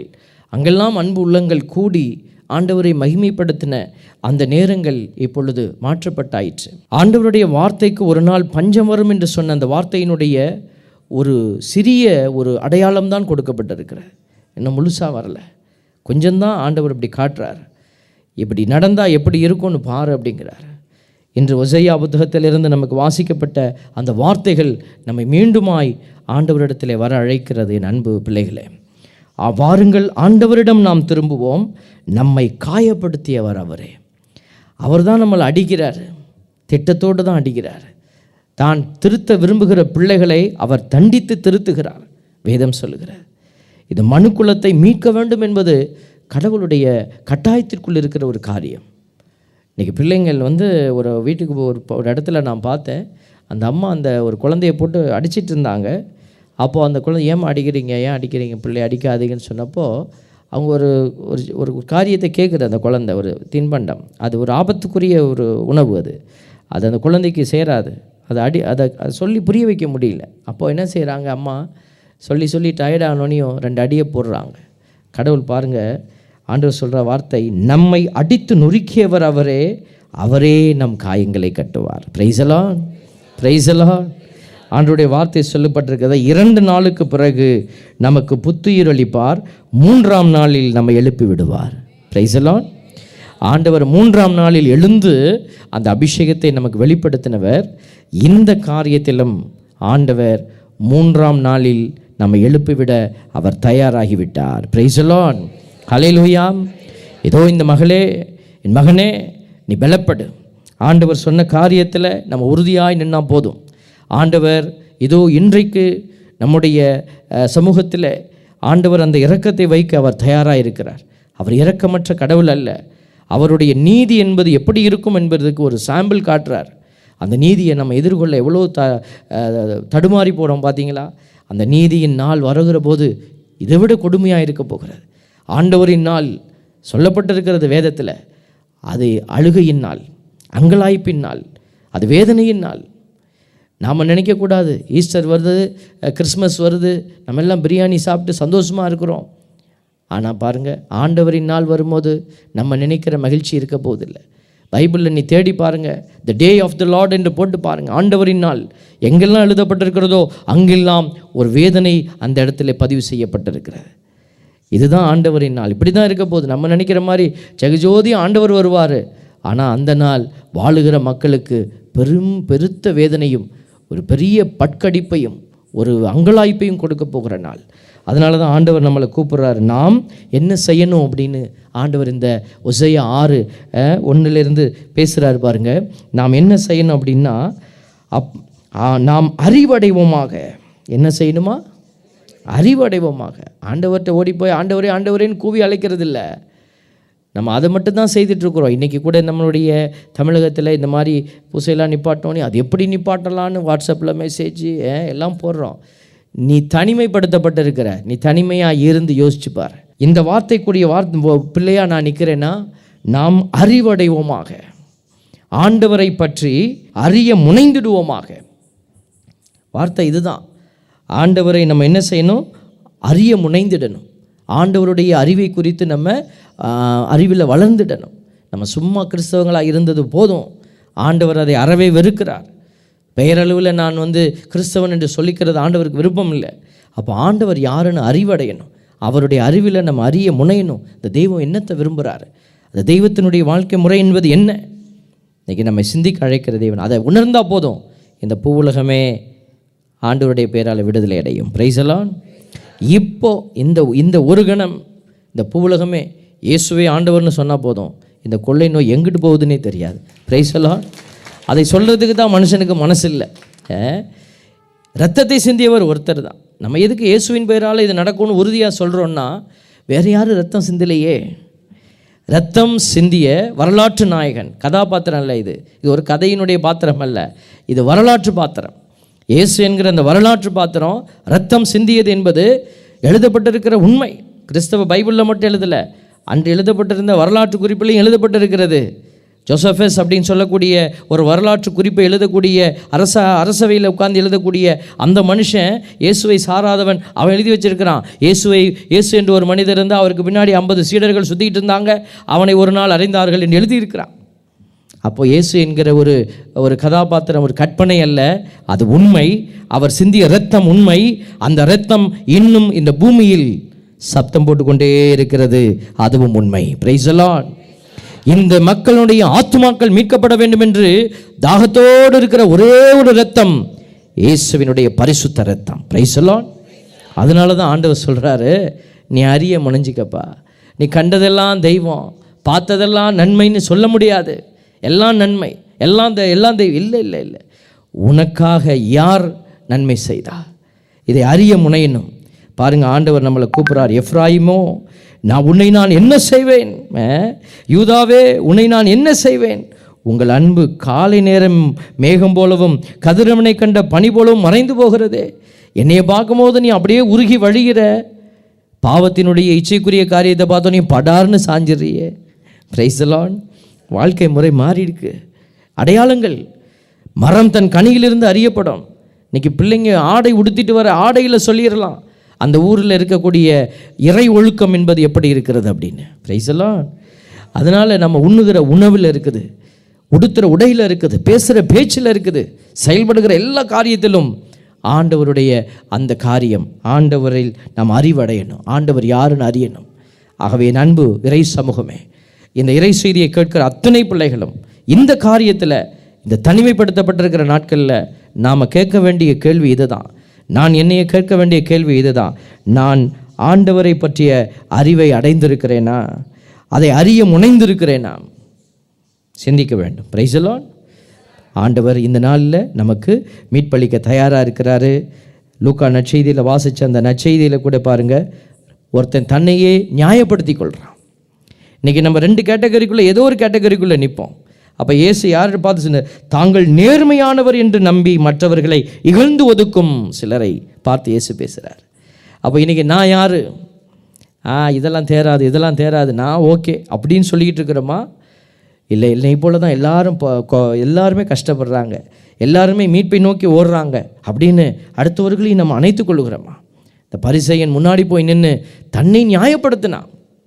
அங்கெல்லாம் அன்பு உள்ளங்கள் கூடி ஆண்டவரை மகிமைப்படுத்தின அந்த நேரங்கள் இப்பொழுது மாற்றப்பட்டாயிற்று ஆண்டவருடைய வார்த்தைக்கு ஒரு நாள் பஞ்சம் வரும் என்று சொன்ன அந்த வார்த்தையினுடைய ஒரு சிறிய ஒரு அடையாளம் தான் கொடுக்கப்பட்டிருக்கிறது இன்னும் முழுசாக வரல கொஞ்சம்தான் ஆண்டவர் இப்படி காட்டுறார் இப்படி நடந்தால் எப்படி இருக்கும்னு பாரு அப்படிங்கிறார் இன்று ஒசையா புத்தகத்திலிருந்து நமக்கு வாசிக்கப்பட்ட அந்த வார்த்தைகள் நம்மை மீண்டுமாய் ஆண்டவரிடத்திலே வர அழைக்கிறது என் அன்பு பிள்ளைகளே ஆ, வாருங்கள் ஆண்டவரிடம் நாம் திரும்புவோம் நம்மை காயப்படுத்தியவர் அவரே அவர் தான் நம்மளை அடிக்கிறார் திட்டத்தோடு தான் அடிக்கிறார் தான் திருத்த விரும்புகிற பிள்ளைகளை அவர் தண்டித்து திருத்துகிறார் வேதம் சொல்லுகிறார் இது மனுக்குலத்தை மீட்க வேண்டும் என்பது கடவுளுடைய கட்டாயத்திற்குள் இருக்கிற ஒரு காரியம் இன்றைக்கி பிள்ளைங்கள் வந்து ஒரு வீட்டுக்கு போ- ஒரு ஒரு இடத்துல நான் பார்த்தேன் அந்த அம்மா அந்த ஒரு குழந்தைய போட்டு அடிச்சிட்டு இருந்தாங்க அப்போது அந்த குழந்தை ஏம்மா அடிக்கிறீங்க ஏன் அடிக்கிறீங்க பிள்ளை அடிக்காதீங்கன்னு சொன்னப்போ அவங்க ஒரு ஒரு ஒரு காரியத்தை கேட்குது அந்த குழந்தை ஒரு தின்பண்டம் அது ஒரு ஆபத்துக்குரிய ஒரு உணவு அது அது அந்த குழந்தைக்கு சேராது அதை அடி அதை அதை சொல்லி புரிய வைக்க முடியல அப்போ என்ன செய்கிறாங்க அம்மா சொல்லி சொல்லி டயர்ட் ஆனோனையும் ரெண்டு அடியை போடுறாங்க கடவுள் பாருங்கள் ஆண்டவர் சொல்கிற வார்த்தை நம்மை அடித்து நொறுக்கியவர் அவரே அவரே நம் காயங்களை கட்டுவார் பிரைசலான் பிரைசலான் ஆண்டவருடைய வார்த்தை சொல்லப்பட்டிருக்கிறத இரண்டு நாளுக்கு பிறகு நமக்கு புத்துயிர் அளிப்பார் மூன்றாம் நாளில் நம்மை எழுப்பி விடுவார் பிரைசலான் ஆண்டவர் மூன்றாம் நாளில் எழுந்து அந்த அபிஷேகத்தை நமக்கு வெளிப்படுத்தினவர் இந்த காரியத்திலும் ஆண்டவர் மூன்றாம் நாளில் நம்மை எழுப்பிவிட அவர் தயாராகிவிட்டார் பிரைசலான் ஹalleluya இதோ இந்த மகளே என் மகனே நீ பலப்படு ஆண்டவர் சொன்ன காரியத்தில் நம்ம உறுதியாய் நின்னா போதும் ஆண்டவர் இதோ இன்றைக்கு நம்முடைய அஹ், சமூகத்தில் ஆண்டவர் அந்த இரக்கத்தை வைக்க அவர் தயாராக இருக்கிறார் அவர் இரக்கமற்ற கடவுள் அல்ல அவருடைய நீதி என்பது எப்படி இருக்கும் என்பதற்கு ஒரு சாம்பிள் காட்டுறார் அந்த நீதியை நம்ம எதிர்கொள்ள எவ்வளோ த அஹ், தடுமாறி போகிறோம் பார்த்தீங்களா அந்த நீதியின் நாள் வருகிற போது இதை விட கொடுமையாக இருக்க போகிறது ஆண்டவரின் நாள் சொல்லப்பட்டிருக்கிறது வேதத்தில் அது அழுகையின் நாள் அங்கலாய்ப்பின் நாள் அது வேதனையின் நாள் நாம் நினைக்கக்கூடாது ஈஸ்டர் வருது அஹ், கிறிஸ்மஸ் வருது நம்ம எல்லாம் பிரியாணி சாப்பிட்டு சந்தோஷமாக இருக்கிறோம் ஆனால் பாருங்கள் ஆண்டவரின் நாள் வரும்போது நம்ம நினைக்கிற மகிழ்ச்சி இருக்க போவதில்லை பைபிளில் நீ தேடி பாருங்கள் த டே ஆஃப் த லார்ட் என்று போட்டு பாருங்கள் ஆண்டவரின் நாள் எங்கெல்லாம் எழுதப்பட்டிருக்கிறதோ அங்கெல்லாம் ஒரு வேதனை அந்த இடத்துல பதிவு செய்யப்பட்டிருக்கிறது இதுதான் ஆண்டவரின் நாள் இப்படி தான் இருக்க போகுது நம்ம நினைக்கிற மாதிரி ஜெகஜோதி ஆண்டவர் வருவார் ஆனால் அந்த நாள் வாழுகிற மக்களுக்கு பெரும் பெருத்த வேதனையும் ஒரு பெரிய பட்கடிப்பையும் ஒரு அங்கலாய்ப்பையும் கொடுக்க போகிற நாள் அதனால தான் ஆண்டவர் நம்மளை கூப்பிடுறாரு நாம் என்ன செய்யணும் அப்படின்னு ஆண்டவர் இந்த ஒசைய ஆறு அஹ், ஒண்ணுலேருந்து பேசுகிறாரு பாருங்க நாம் என்ன செய்யணும் அப்படின்னா அப் ஆ, நாம் அறிவடைவோமாக என்ன செய்யணுமா அறிவடைவோமாக ஆண்டவர்கிட்ட ஓடி போய் ஆண்டவரே ஆண்டவரேன்னு கூவி அழைக்கிறது இல்லை நம்ம அதை மட்டும் தான் செய்துட்ருக்குறோம் இன்றைக்கி கூட நம்மளுடைய தமிழகத்தில் இந்த மாதிரி பூசையெல்லாம் நிப்பாட்டோன்னே அது எப்படி நிப்பாட்டலான்னு வாட்ஸ்அப்பில் மெசேஜ் எல்லாம் போடுறோம் நீ தனிமைப்படுத்தப்பட்டிருக்கிற நீ தனிமையாக இருந்து யோசிச்சு பார் இந்த வார்த்தைக்குரிய வார்த்தை பிள்ளையாக நான் நிற்கிறேன்னா நாம் அறிவடைவோமாக ஆண்டவரை பற்றி அறிய முனைந்திடுவோமாக வார்த்தை இதுதான் ஆண்டவரை நம்ம என்ன செய்யணும் அறிய முனைந்திடணும் ஆண்டவருடைய அறிவை குறித்து நம்ம அறிவில் வளர்ந்துடணும் நம்ம சும்மா கிறிஸ்தவங்களாக இருந்தது போதும் ஆண்டவர் அதை அறவே வெறுக்கிறார் பெயரளவில் நான் வந்து கிறிஸ்தவன் என்று சொல்லிக்கிறது ஆண்டவருக்கு விருப்பம் இல்லை அப்போ ஆண்டவர் யாருன்னு அறிவடையணும் அவருடைய அறிவில் நம்ம அறிய முனையணும் இந்த தெய்வம் என்னத்தை விரும்புகிறாரு அந்த தெய்வத்தினுடைய வாழ்க்கை முறை என்பது என்ன இன்றைக்கி நம்ம சிந்திக்க அழைக்கிற தேவன் அதை உணர்ந்தால் போதும் இந்த பூவுலகமே ஆண்டவருடைய பேரால் விடுதலை அடையும் பிரைசலான் இப்போ இந்த இந்த ஒரு கணம் இந்த பூவுலகமே இயேசுவே ஆண்டவர்னு சொன்னால் போதும் இந்த கொள்ளை நோய் எங்கிட்டு போகுதுன்னே தெரியாது பிரைசலான் அதை சொல்கிறதுக்கு தான் மனுஷனுக்கு மனசு இல்லை அஹ், ரத்தத்தை சிந்தியவர் ஒருத்தர் தான் நம்ம எதுக்கு இயேசுவின் பெயரால் இது நடக்கும்னு உறுதியாக சொல்கிறோன்னா வேறு யாரும் ரத்தம் சிந்தலையே ரத்தம் சிந்திய வரலாற்று நாயகன் கதாபாத்திரம் அல்ல இது இது ஒரு கதையினுடைய பாத்திரம் அல்ல இது வரலாற்று பாத்திரம் இயேசு என்கிற அந்த வரலாற்று பாத்திரம் ரத்தம் சிந்தியது என்பது எழுதப்பட்டிருக்கிற உண்மை கிறிஸ்தவ பைபிளில் மட்டும் எழுதலை அன்று எழுதப்பட்டிருந்த வரலாற்று குறிப்பிலையும் எழுதப்பட்டிருக்கிறது ஜோசஃபஸ் அப்படின்னு சொல்லக்கூடிய ஒரு வரலாற்று குறிப்பை எழுதக்கூடிய அரச அரசவையில் உட்கார்ந்து எழுதக்கூடிய அந்த மனுஷன் இயேசுவை சாராதவன் அவன் எழுதி வச்சிருக்கிறான் இயேசுவை இயேசு என்று ஒரு மனிதர் இருந்தால் அவருக்கு பின்னாடி ஐம்பது சீடர்கள் சுற்றிக்கிட்டு இருந்தாங்க அவனை ஒரு நாள் அறிந்தார்கள் என்று எழுதியிருக்கிறான் அப்போ இயேசு என்கிற ஒரு ஒரு கதாபாத்திரம் ஒரு கற்பனை அல்ல அது உண்மை அவர் சிந்திய இரத்தம் உண்மை அந்த இரத்தம் இன்னும் இந்த பூமியில் சப்தம் போட்டுக்கொண்டே இருக்கிறது அதுவும் உண்மை பிரைசலான் இந்த மக்களுடைய ஆத்துமாக்கள் மீட்கப்பட வேண்டும் என்று தாகத்தோடு இருக்கிற ஒரே ஒரு இரத்தம் இயேசுவினுடைய பரிசுத்த இரத்தம் பிரைசலான் அதனால தான் ஆண்டவர் சொல்கிறாரு நீ அறிய முனைஞ்சிக்கப்பா நீ கண்டதெல்லாம் தெய்வம் பார்த்ததெல்லாம் நன்மைன்னு சொல்ல முடியாது எல்லாம் நன்மை எல்லாம் தெ- எல்லாம் தெய்வம் இல்லை இல்லை இல்லை உனக்காக யார் நன்மை செய்தா இதை அறிய முனையணும் பாருங்க ஆண்டவர் நம்மளை கூப்பிட்றார் எஃப்ராயிமோ நான் உன்னை நான் என்ன செய்வேன் அஹ், யூதாவே உன்னை நான் என்ன செய்வேன் உங்கள் அன்பு காலை நேரம் மேகம் போலவும் கதிரவனை கண்ட பனி போலவும் மறைந்து போகிறதே என்னைய பார்க்கும்போது நீ அப்படியே உருகி வழிகிற பாவத்தினுடைய இச்சைக்குரிய காரியத்தை பார்த்தோம் நீ படார்னு சாஞ்சிடுறியே பிரைசலான் வாழ்க்கை முறை மாறி இருக்கு அடையாளங்கள் மரம் தன் கனியிலிருந்து அறியப்படும் இன்னைக்கு பிள்ளைங்க ஆடை உடுத்திட்டு வர ஆடையில் சொல்லிடலாம் அந்த ஊரில் இருக்கக்கூடிய இறை ஒழுக்கம் என்பது எப்படி இருக்கிறது அப்படின்னு பிரைசலான் அதனால் நம்ம உண்ணுகிற உணவில் இருக்குது உடுத்துகிற உடையில் இருக்குது பேசுகிற பேச்சில் இருக்குது செயல்படுகிற எல்லா காரியத்திலும் ஆண்டவருடைய அந்த காரியம் ஆண்டவரில் நாம் அறிவடையணும் ஆண்டவர் யாருன்னு அறியணும் ஆகவே என் அன்பு இறை சமூகமே இந்த இறை செய்தியை கேட்கிற அத்தனை பிள்ளைகளும் இந்த காரியத்தில் இந்த தனிமைப்படுத்தப்பட்டிருக்கிற நாட்களில் நாம் கேட்க வேண்டிய கேள்வி இதுதான் நான் என்னைய கேட்க வேண்டிய கேள்வி இதுதான் நான் ஆண்டவரை பற்றிய அறிவை அடைந்திருக்கிறேனா அதை அறிய முனைந்திருக்கிறேனா சிந்திக்க வேண்டும் பிரைசலான் ஆண்டவர் இந்த நாளில் நமக்கு மீட்பளிக்க தயாராக இருக்கிறாரு லூக்கா நற்செய்தியில் வாசித்த அந்த நற்செய்தியில் கூட பாருங்க ஒருத்தன் தன்னையே நியாயப்படுத்தி கொள்கிறான் இன்றைக்கி நம்ம ரெண்டு கேட்டகரிக்குள்ளே ஏதோ ஒரு கேட்டகரிக்குள்ளே நிற்போம் அப்போ இயேசு யாரை பார்த்து சொன்னார் தாங்கள் நேர்மையானவர் என்று நம்பி மற்றவர்களை இகழ்ந்து ஒதுக்கும் சிலரை பார்த்து இயேசு பேசுகிறார் அப்போ இன்றைக்கி நான் யார் ஆ இதெல்லாம் தேராது இதெல்லாம் தேராது நான் ஓகே அப்படின்னு சொல்லிக்கிட்டு இருக்கிறோமா இல்லை இல்லை போல தான் எல்லாரும் ப- கொ- எல்லாருமே கஷ்டப்படுறாங்க எல்லாருமே மீட்பை நோக்கி ஓடுறாங்க அப்படின்னு அடுத்தவர்களையும் நம்ம அணைத்துக் கொள்ளுகிறோமா இந்த பரிசையன் முன்னாடி போய் நின்று தன்னை நியாயப்படுத்தினான்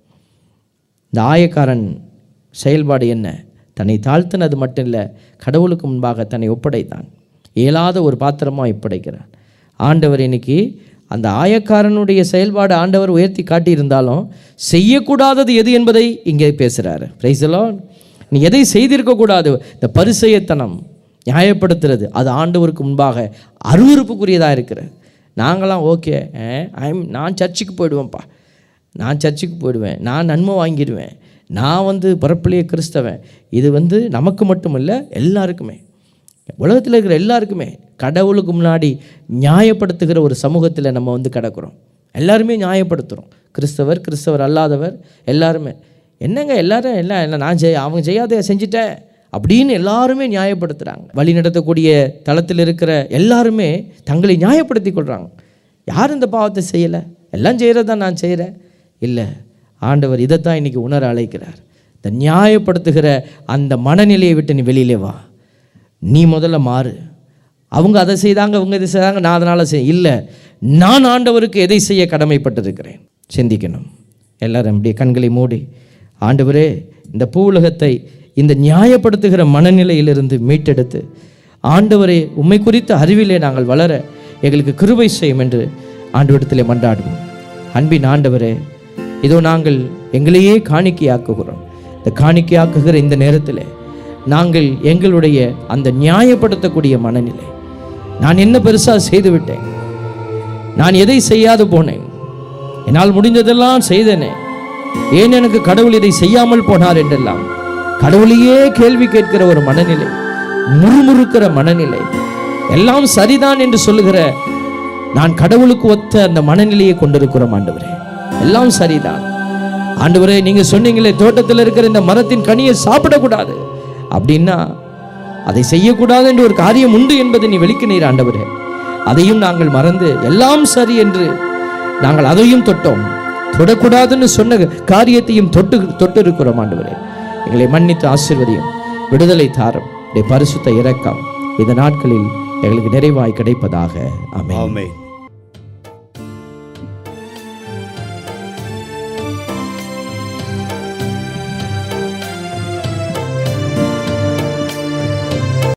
இந்த ஆயக்காரன் செயல்பாடு என்ன தன்னை தாழ்த்தினது மட்டும் இல்லை கடவுளுக்கு முன்பாக தன்னை ஒப்படைத்தான் இயலாத ஒரு பாத்திரமாக ஒப்படைக்கிறான் ஆண்டவர் இன்னைக்கு அந்த ஆயக்காரனுடைய செயல்பாடு ஆண்டவர் உயர்த்தி காட்டியிருந்தாலும் செய்யக்கூடாதது எது என்பதை இங்கே பேசுகிறாரு பிரைசலோ நீ எதை செய்திருக்கக்கூடாது இந்த பரிசெயத்தனம் நியாயப்படுத்துறது அது ஆண்டவருக்கு முன்பாக அருவருப்புக்குரியதாக இருக்கிறது நாங்களாம் ஓகே ஐம் நான் சர்ச்சுக்கு போயிடுவேன்ப்பா நான் சர்ச்சுக்கு போயிடுவேன் நான் நன்மை வாங்கிடுவேன் நான் வந்து பிறப்பிலேயே கிறிஸ்தவன் இது வந்து நமக்கு மட்டும் இல்லை எல்லாருக்குமே உலகத்தில் இருக்கிற எல்லாருக்குமே கடவுளுக்கு முன்னாடி நியாயப்படுத்துகிற ஒரு சமூகத்தில் நம்ம வந்து கிடக்கிறோம் எல்லாருமே நியாயப்படுத்துகிறோம் கிறிஸ்தவர் கிறிஸ்தவர் அல்லாதவர் எல்லாருமே என்னங்க எல்லாரும் எல்லாம் என்ன நான் செய் அவங்க செய்யாத செஞ்சிட்டேன் அப்படின்னு எல்லாருமே நியாயப்படுத்துகிறாங்க வழி நடத்தக்கூடிய தளத்தில் இருக்கிற எல்லாருமே தங்களை நியாயப்படுத்தி கொள்கிறாங்க யார் இந்த பாவத்தை செய்யலை எல்லாம் செய்கிறது தான் நான் செய்கிறேன் இல்லை ஆண்டவர் இதைத்தான் இன்னைக்கு உணர அழைக்கிறார் இந்த நியாயப்படுத்துகிற அந்த மனநிலையை விட்டு நீ வெளியிலே வா நீ முதல்ல மாறு அவங்க அதை செய்தாங்க அவங்க இதை செய்தாங்க நான் அதனால் செய் இல்லை நான் ஆண்டவருக்கு எதை செய்ய கடமைப்பட்டிருக்கிறேன் சிந்திக்கணும் எல்லாரும் அப்படியே கண்களை மூடி ஆண்டவரே இந்த பூவுலகத்தை இந்த நியாயப்படுத்துகிற மனநிலையிலிருந்து மீட்டெடுத்து ஆண்டவரே உம்மை குறித்த அறிவிலே நாங்கள் வளர எங்களுக்கு கிருபை செய்யும் என்று ஆண்டவரிடத்திலே மன்றாடுவோம் அன்பின் ஆண்டவரே இதோ நாங்கள் எங்களையே காணிக்கையாக்குகிறோம் இந்த காணிக்கையாக்குகிற இந்த நேரத்தில் நாங்கள் எங்களுடைய அந்த நியாயப்படுத்தக்கூடிய மனநிலை நான் என்ன பெருசாக செய்து விட்டேன் நான் எதை செய்யாது போனேன் என்னால் முடிந்ததெல்லாம் செய்தேனே ஏன் எனக்கு கடவுள் இதை செய்யாமல் போனார் என்றெல்லாம் கடவுளையே கேள்வி கேட்கிற ஒரு மனநிலை முறுமுறுக்கிற மனநிலை எல்லாம் சரிதான் என்று சொல்லுகிற நான் கடவுளுக்கு ஒத்த அந்த மனநிலையை கொண்டிருக்கிறோம் ஆண்டவரே எல்லாம் சரிதான் ஆண்டவரே நீங்க சொன்னீங்களே தோட்டத்தில் இருக்கிற இந்த மரத்தின் கனியை சாப்பிடக்கூடாது அப்படின்னா அதை செய்யக்கூடாது என்று ஒரு காரியம் உண்டு என்பதை நீ வெளிக்கினீர் ஆண்டவரே அதையும் நாங்கள் மறந்து எல்லாம் சரி என்று நாங்கள் அதையும் தொட்டோம் தொடக்கூடாதுன்னு சொன்ன காரியத்தையும் தொட்டு தொட்டு இருக்கிறோம் ஆண்டவரே எங்களை மன்னித்து ஆசீர்வதியும் விடுதலை தாரும் உடைய பரிசுத்த இரக்கம் இந்த நாட்களில் எங்களுக்கு நிறைவாய் கிடைப்பதாக ஆமென் ஆமென்